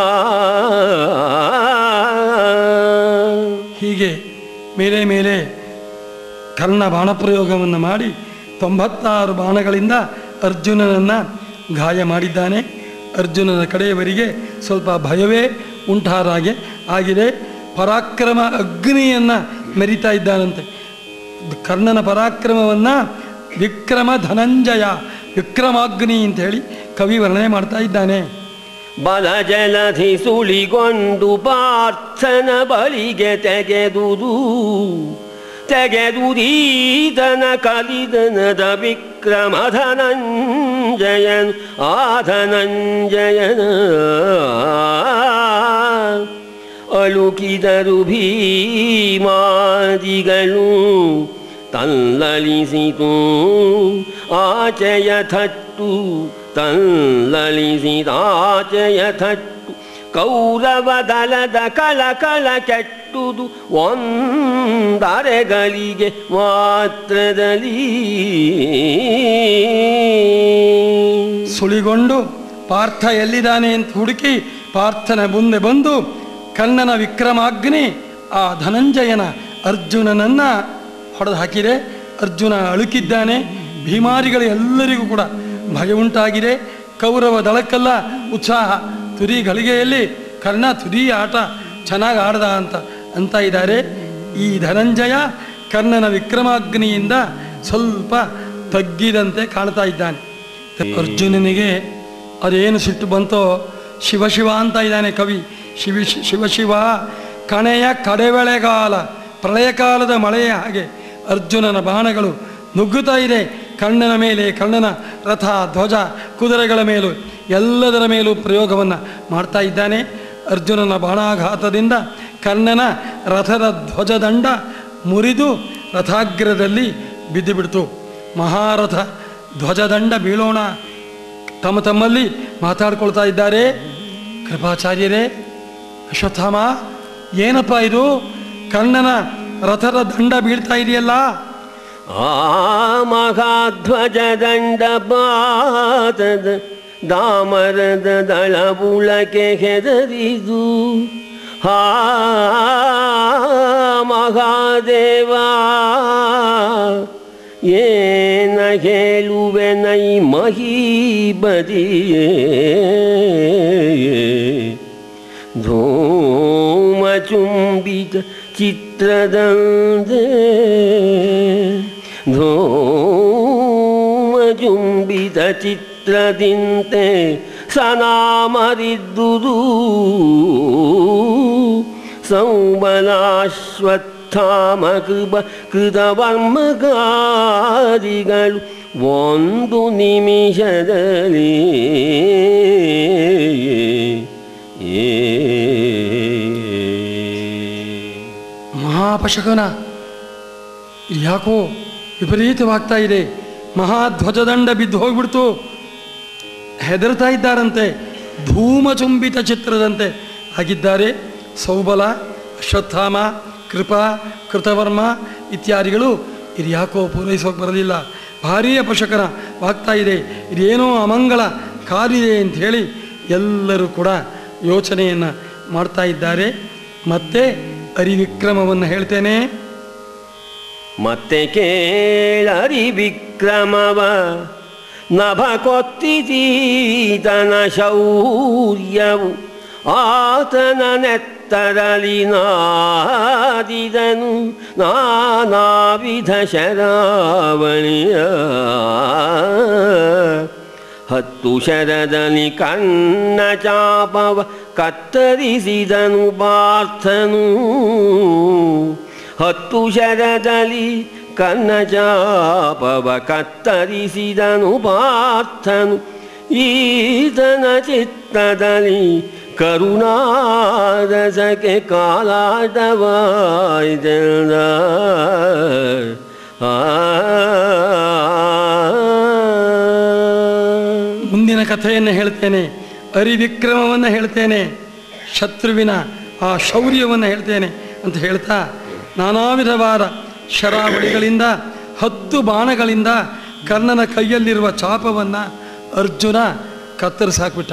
ಹೀಗೆ ಮೇಲೆ ಮೇಲೆ ಕರ್ಣ ಬಾಣಪ್ರಯೋಗವನ್ನು ಮಾಡಿ ತೊಂಬತ್ತಾರು ಬಾಣಗಳಿಂದ ಅರ್ಜುನನನ್ನು ಗಾಯ ಮಾಡಿದ್ದಾನೆ ಅರ್ಜುನನ ಕಡೆಯವರಿಗೆ ಸ್ವಲ್ಪ ಭಯವೇ ಉಂಟಾರಾಗೆ ಆಗಿದೆ ಪರಾಕ್ರಮ ಅಗ್ನಿಯನ್ನು ಮೆರಿತಾ ಇದ್ದಾನಂತೆ ಕರ್ಣನ ಪರಾಕ್ರಮವನ್ನು ವಿಕ್ರಮ ಧನಂಜಯ ವಿಕ್ರಮಾಗ್ನಿ ಅಂತ ಹೇಳಿ ಕವಿ ವರ್ಣನೆ ಮಾಡ್ತಾ ಇದ್ದಾನೆ ಬಲ ಜಲಧಿ ಸುಳಿಗೊಂಡು ಪಾರ್ಥನ ಬಳಿಗೆ ತೆಗೆದುದು ತೆಗೆದುದೀತನ ಕಲಿದನದ ವಿಕ್ರಮ ಧನಂಜಯನ್ ಆ ಧನಂಜಯನ ಅಳುಕಿದರು ಭೀಮಾದಿಗಳು ತಲ್ಲಳಿಸಿತು ಆಚೆಯ ಥಟ್ಟು ತಲ್ಲಳಿಸಿದಾಚೆಯ ಥಟ್ಟು ಕೌರವ ದಲದ ಕಳ ಕಳ ಕೆಟ್ಟುದು ಒಂದರೆಗಳಿಗೆ ಮಾತ್ರದಲ್ಲಿ ಸುಳಿಗೊಂಡು ಪಾರ್ಥ ಎಲ್ಲಿದ್ದಾನೆ ಅಂತ ಹುಡುಕಿ ಪಾರ್ಥನ ಮುಂದೆ ಬಂದು ಕರ್ಣನ ವಿಕ್ರಮಾಗ್ನಿ ಆ ಧನಂಜಯನ ಅರ್ಜುನನನ್ನ ಹೊಡೆದು ಹಾಕಿದೆ ಅರ್ಜುನ ಅಳುಕಿದ್ದಾನೆ ಭೀಮಾರಿಗಳು ಎಲ್ಲರಿಗೂ ಕೂಡ ಭಯ ಉಂಟಾಗಿದೆ ಕೌರವ ದಳಕ್ಕೆಲ್ಲ ಉತ್ಸಾಹ ತುರಿ ಗಳಿಗೆಯಲ್ಲಿ ಕರ್ಣ ತುರಿ ಆಟ ಚೆನ್ನಾಗಿ ಆಡ್ದ ಅಂತ ಅಂತ ಇದ್ದಾರೆ ಈ ಧನಂಜಯ ಕರ್ಣನ ವಿಕ್ರಮಾಗ್ನಿಯಿಂದ ಸ್ವಲ್ಪ ತಗ್ಗಿದಂತೆ ಕಾಣ್ತಾ ಇದ್ದಾನೆ ಅರ್ಜುನನಿಗೆ ಅದೇನು ಸಿಟ್ಟು ಬಂತೋ ಶಿವ ಶಿವ ಅಂತ ಇದ್ದಾನೆ ಕವಿ ಶಿವ ಶಿವ ಶಿವ ಕಣೆಯ ಕಡೆವೆಳೆಗಾಲ ಪ್ರಳಯ ಕಾಲದ ಮಳೆಯ ಹಾಗೆ ಅರ್ಜುನನ ಬಾಣಗಳು ನುಗ್ಗುತ್ತಾ ಇದೆ ಕಣ್ಣನ ಮೇಲೆ ಕಣ್ಣನ ರಥ ಧ್ವಜ ಕುದುರೆಗಳ ಮೇಲೂ ಎಲ್ಲದರ ಮೇಲೂ ಪ್ರಯೋಗವನ್ನು ಮಾಡ್ತಾ ಇದ್ದಾನೆ ಅರ್ಜುನನ ಬಾಣಾಘಾತದಿಂದ ಕರ್ಣನ ರಥದ ಧ್ವಜದಂಡ ಮುರಿದು ರಥಾಗ್ರದಲ್ಲಿ ಬಿದ್ದು ಬಿಡ್ತು ಮಹಾರಥ ಧ್ವಜದಂಡ ಬೀಳೋಣ ತಮ್ಮ ತಮ್ಮಲ್ಲಿ ಮಾತಾಡ್ಕೊಳ್ತಾ ಇದ್ದಾರೆ ಕೃಪಾಚಾರ್ಯರೇ ಅಶ್ವತ್ಥಾಮ ಏನಪ್ಪ ಇದು ಕರ್ಣನ ರಥದ ದಂಡ ಬೀಳ್ತಾ ಇದೆಯಲ್ಲ ಆ ಮಹಾಧ್ವಜ ದಂಡ ಬಾತದ ದಾಮರದ ದಳಬುಳಕೆ ಹೆದರಿದು ಹಾ ಮಹಾದೇವ ಏನ ಹೇಳುವೆ ನೈ ಮಹೀಬದಿಯೇ ಧೂಮಚುಂಬಿತ ಚಿತ್ರದಂದೆ ಧೂಮಚುಂಬಿತ ಚಿತ್ರದಿಂತೆ ಸನಾಮರಿದ್ದುದು ಸಂಬಲಾಶ್ವತ್ಥಾಮ ಕೃಪ ಕೃತವರ್ಮಗಾದಿಗಳು ಒಂದು ನಿಮಿಷದಲ್ಲಿ ಮಹಾಪಶಕನ ಯಾಕೋ ವಿಪರೀತವಾಗ್ತಾ ಇದೆ ಮಹಾಧ್ವಜದಂಡ ಬಿದ್ದು ಹೋಗ್ಬಿಡ್ತು ಹೆದರ್ತಾ ಇದ್ದಾರಂತೆ ಧೂಮಚುಂಬಿತ ಚಿತ್ರದಂತೆ ಆಗಿದ್ದಾರೆ ಸೌಬಲ ಅಶ್ವತ್ಥಾಮ ಕೃಪಾ ಕೃತವರ್ಮ ಇತ್ಯಾದಿಗಳು ಇದು ಯಾಕೋ ಪೂರೈಸೋಕೆ ಬರಲಿಲ್ಲ ಭಾರೀ ಅಪಶಕನವಾಗ್ತಾ ಇದೆ ಇದೇನೋ ಅಮಂಗಳ ಕಾರಿದೆ ಅಂತ ಹೇಳಿ ಎಲ್ಲರೂ ಕೂಡ ಯೋಚನೆಯನ್ನು ಮಾಡ್ತಾ ಇದ್ದಾರೆ ಮತ್ತೆ ಅರಿವಿಕ್ರಮವನ್ನು ಹೇಳ್ತೇನೆ ಮತ್ತೆ ಕೇಳರಿ ವಿಕ್ರಮವ ನಭ ಕೊತ್ತಿತೀತನ ಶೌರ್ಯವು ಆತನ ನೆತ್ತರಲಿ ನಾದಿದನು ನಾನಾ ವಿಧ ಶರಾವಣಿಯ ಹತ್ತು ಶರದಲ್ಲಿ ಕಣ್ಣ ಚಾಪವ ಕತ್ತರಿಸಿದನು ಪಾರ್ಥನು ಹತ್ತು ಶರದಲ್ಲಿ ಕನ್ನ ಚಾಪವ ಕತ್ತರಿಸಿದನು ಪಾರ್ಥನು ಈತನ ಚಿತ್ತದಲ್ಲಿ ಕರುಣಾರಸಕ್ಕೆ ಕಾಲಾಟವಾಯ್ದೆಲ್ಲ ಆ ಮುಂದಿನ ಕಥೆಯನ್ನು ಹೇಳ್ತೇನೆ ಅರಿವಿಕ್ರಮವನ್ನು ಹೇಳ್ತೇನೆ ಶತ್ರುವಿನ ಆ ಶೌರ್ಯವನ್ನು ಹೇಳ್ತೇನೆ ಅಂತ ಹೇಳ್ತಾ ನಾನಾ ವಿಧವಾದ ಶರಾವಳಿಗಳಿಂದ ಹತ್ತು ಬಾಣಗಳಿಂದ ಕರ್ಣನ ಕೈಯಲ್ಲಿರುವ ಚಾಪವನ್ನು ಅರ್ಜುನ ಕತ್ತರಿಸಾಕ್ಬಿಟ್ಟ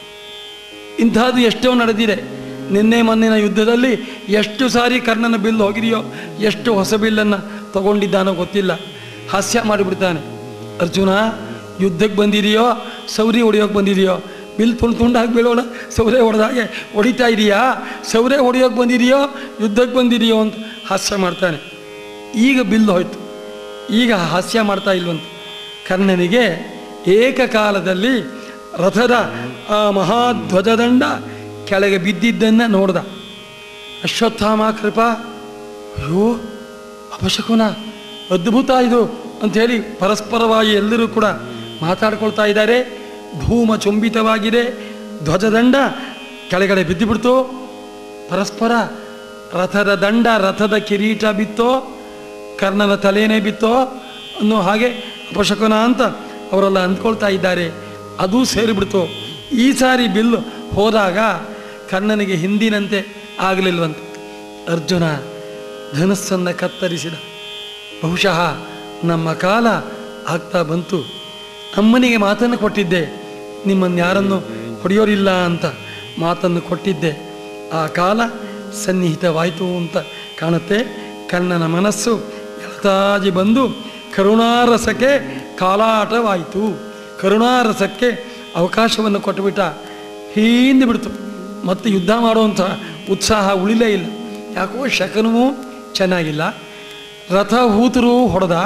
ಇಂಥದ್ದು ಎಷ್ಟೋ ನಡೆದಿದೆ ನಿನ್ನೆ ಮೊನ್ನಿನ ಯುದ್ಧದಲ್ಲಿ ಎಷ್ಟು ಸಾರಿ ಕರ್ಣನ ಬಿಲ್ ಹೋಗಿದೆಯೋ ಎಷ್ಟು ಹೊಸ ಬಿಲ್ಲನ್ನು ತಗೊಂಡಿದ್ದಾನೋ ಗೊತ್ತಿಲ್ಲ ಹಾಸ್ಯ ಮಾಡಿಬಿಡ್ತಾನೆ ಅರ್ಜುನ ಯುದ್ಧಕ್ಕೆ ಬಂದಿದೆಯೋ ಸೌರಿ ಹೊಡಿಯೋಕೆ ಬಂದಿದೆಯೋ ಬಿಲ್ ತುಂಡು ತುಂಡಾಗಿ ಬೀಳೋಣ ಸೌರೆ ಹೊಡೆದಾಗೆ ಹೊಡಿತಾ ಇದೆಯಾ ಸೌರೆ ಹೊಡಿಯೋಕೆ ಬಂದಿದೆಯೋ ಯುದ್ಧಕ್ಕೆ ಬಂದಿದೆಯೋ ಅಂತ ಹಾಸ್ಯ ಮಾಡ್ತಾನೆ ಈಗ ಬಿಲ್ ಹೋಯ್ತು ಈಗ ಹಾಸ್ಯ ಮಾಡ್ತಾ ಇಲ್ವಂತ ಕರ್ಣನಿಗೆ ಏಕಕಾಲದಲ್ಲಿ ರಥದ ಆ ಮಹಾಧ್ವಜದಂಡ ಕೆಳಗೆ ಬಿದ್ದಿದ್ದನ್ನು ನೋಡ್ದ ಅಶ್ವತ್ಥಾಮ ಕೃಪಾ ಅಯ್ಯೋ ಅಪಶಕುನ ಅದ್ಭುತ ಇದು ಅಂಥೇಳಿ ಪರಸ್ಪರವಾಗಿ ಎಲ್ಲರೂ ಕೂಡ ಮಾತಾಡ್ಕೊಳ್ತಾ ಇದ್ದಾರೆ ಧೂಮ ಚುಂಬಿತವಾಗಿದೆ ಧ್ವಜದಂಡ ಕೆಳಗಡೆ ಬಿದ್ದುಬಿಡ್ತು ಪರಸ್ಪರ ರಥದ ದಂಡ ರಥದ ಕಿರೀಟ ಬಿತ್ತೋ ಕರ್ಣನ ತಲೆನೇ ಬಿತ್ತೋ ಅನ್ನೋ ಹಾಗೆ ಅಪಶಕುನ ಅಂತ ಅವರೆಲ್ಲ ಅಂದ್ಕೊಳ್ತಾ ಇದ್ದಾರೆ ಅದು ಸೇರಿಬಿಡ್ತು ಈ ಸಾರಿ ಬಿಲ್ಲು ಹೋದಾಗ ಕರ್ಣನಿಗೆ ಹಿಂದಿನಂತೆ ಆಗಲಿಲ್ವಂತೆ ಅರ್ಜುನ ಧನಸ್ಸನ್ನು ಕತ್ತರಿಸಿದ ಬಹುಶಃ ನಮ್ಮ ಕಾಲ ಆಗ್ತಾ ಬಂತು ಅಮ್ಮನಿಗೆ ಮಾತನ್ನು ಕೊಟ್ಟಿದ್ದೆ ನಿಮ್ಮನ್ನು ಯಾರನ್ನು ಹೊಡೆಯೋರಿಲ್ಲ ಅಂತ ಮಾತನ್ನು ಕೊಟ್ಟಿದ್ದೆ ಆ ಕಾಲ ಸನ್ನಿಹಿತವಾಯಿತು ಅಂತ ಕಾಣುತ್ತೆ ಕರ್ಣನ ಮನಸ್ಸು ಎಳತಾಜಿ ಬಂದು ಕರುಣಾರಸಕ್ಕೆ ಕಾಲಾಟವಾಯಿತು ಕರುಣಾರಸಕ್ಕೆ ಅವಕಾಶವನ್ನು ಕೊಟ್ಟುಬಿಟ್ಟ ಹಿಂದೆ ಬಿಡ್ತು ಮತ್ತೆ ಯುದ್ಧ ಮಾಡುವಂಥ ಉತ್ಸಾಹ ಉಳಿಲೇ ಇಲ್ಲ ಯಾಕೋ ಶಕನವೂ ಚೆನ್ನಾಗಿಲ್ಲ ರಥ ಹೂತರು ಹೊಡೆದ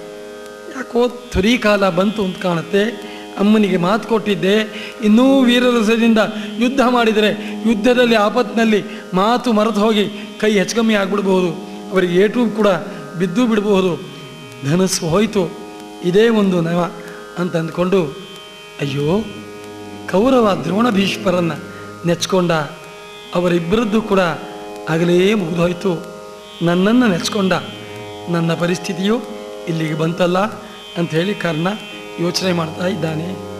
ಯಾಕೋ ಕಾಲ ಬಂತು ಅಂತ ಕಾಣುತ್ತೆ ಅಮ್ಮನಿಗೆ ಮಾತು ಕೊಟ್ಟಿದ್ದೆ ಇನ್ನೂ ವೀರರಸದಿಂದ ಯುದ್ಧ ಮಾಡಿದರೆ ಯುದ್ಧದಲ್ಲಿ ಆಪತ್ತಿನಲ್ಲಿ ಮಾತು ಮರೆತು ಹೋಗಿ ಕೈ ಹೆಚ್ಚುಕಮ್ಮಿ ಆಗ್ಬಿಡ್ಬೋದು ಅವರಿಗೆ ಏಟು ಕೂಡ ಬಿದ್ದು ಬಿಡಬಹುದು ಧನಸ್ಸು ಹೋಯಿತು ಇದೇ ಒಂದು ನವ ಅಂತ ಅಂದ್ಕೊಂಡು ಅಯ್ಯೋ ಕೌರವ ದ್ರೋಣ ಭೀಷ್ಮರನ್ನು ನೆಚ್ಕೊಂಡ ಅವರಿಬ್ಬರದ್ದು ಕೂಡ ಆಗಲೇ ಮುಗಿದೋಯ್ತು ನನ್ನನ್ನು ನೆಚ್ಕೊಂಡ ನನ್ನ ಪರಿಸ್ಥಿತಿಯು ಇಲ್ಲಿಗೆ ಬಂತಲ್ಲ ಅಂಥೇಳಿ ಕರ್ಣ ಯೋಚನೆ ಮಾಡ್ತಾ ಇದ್ದಾನೆ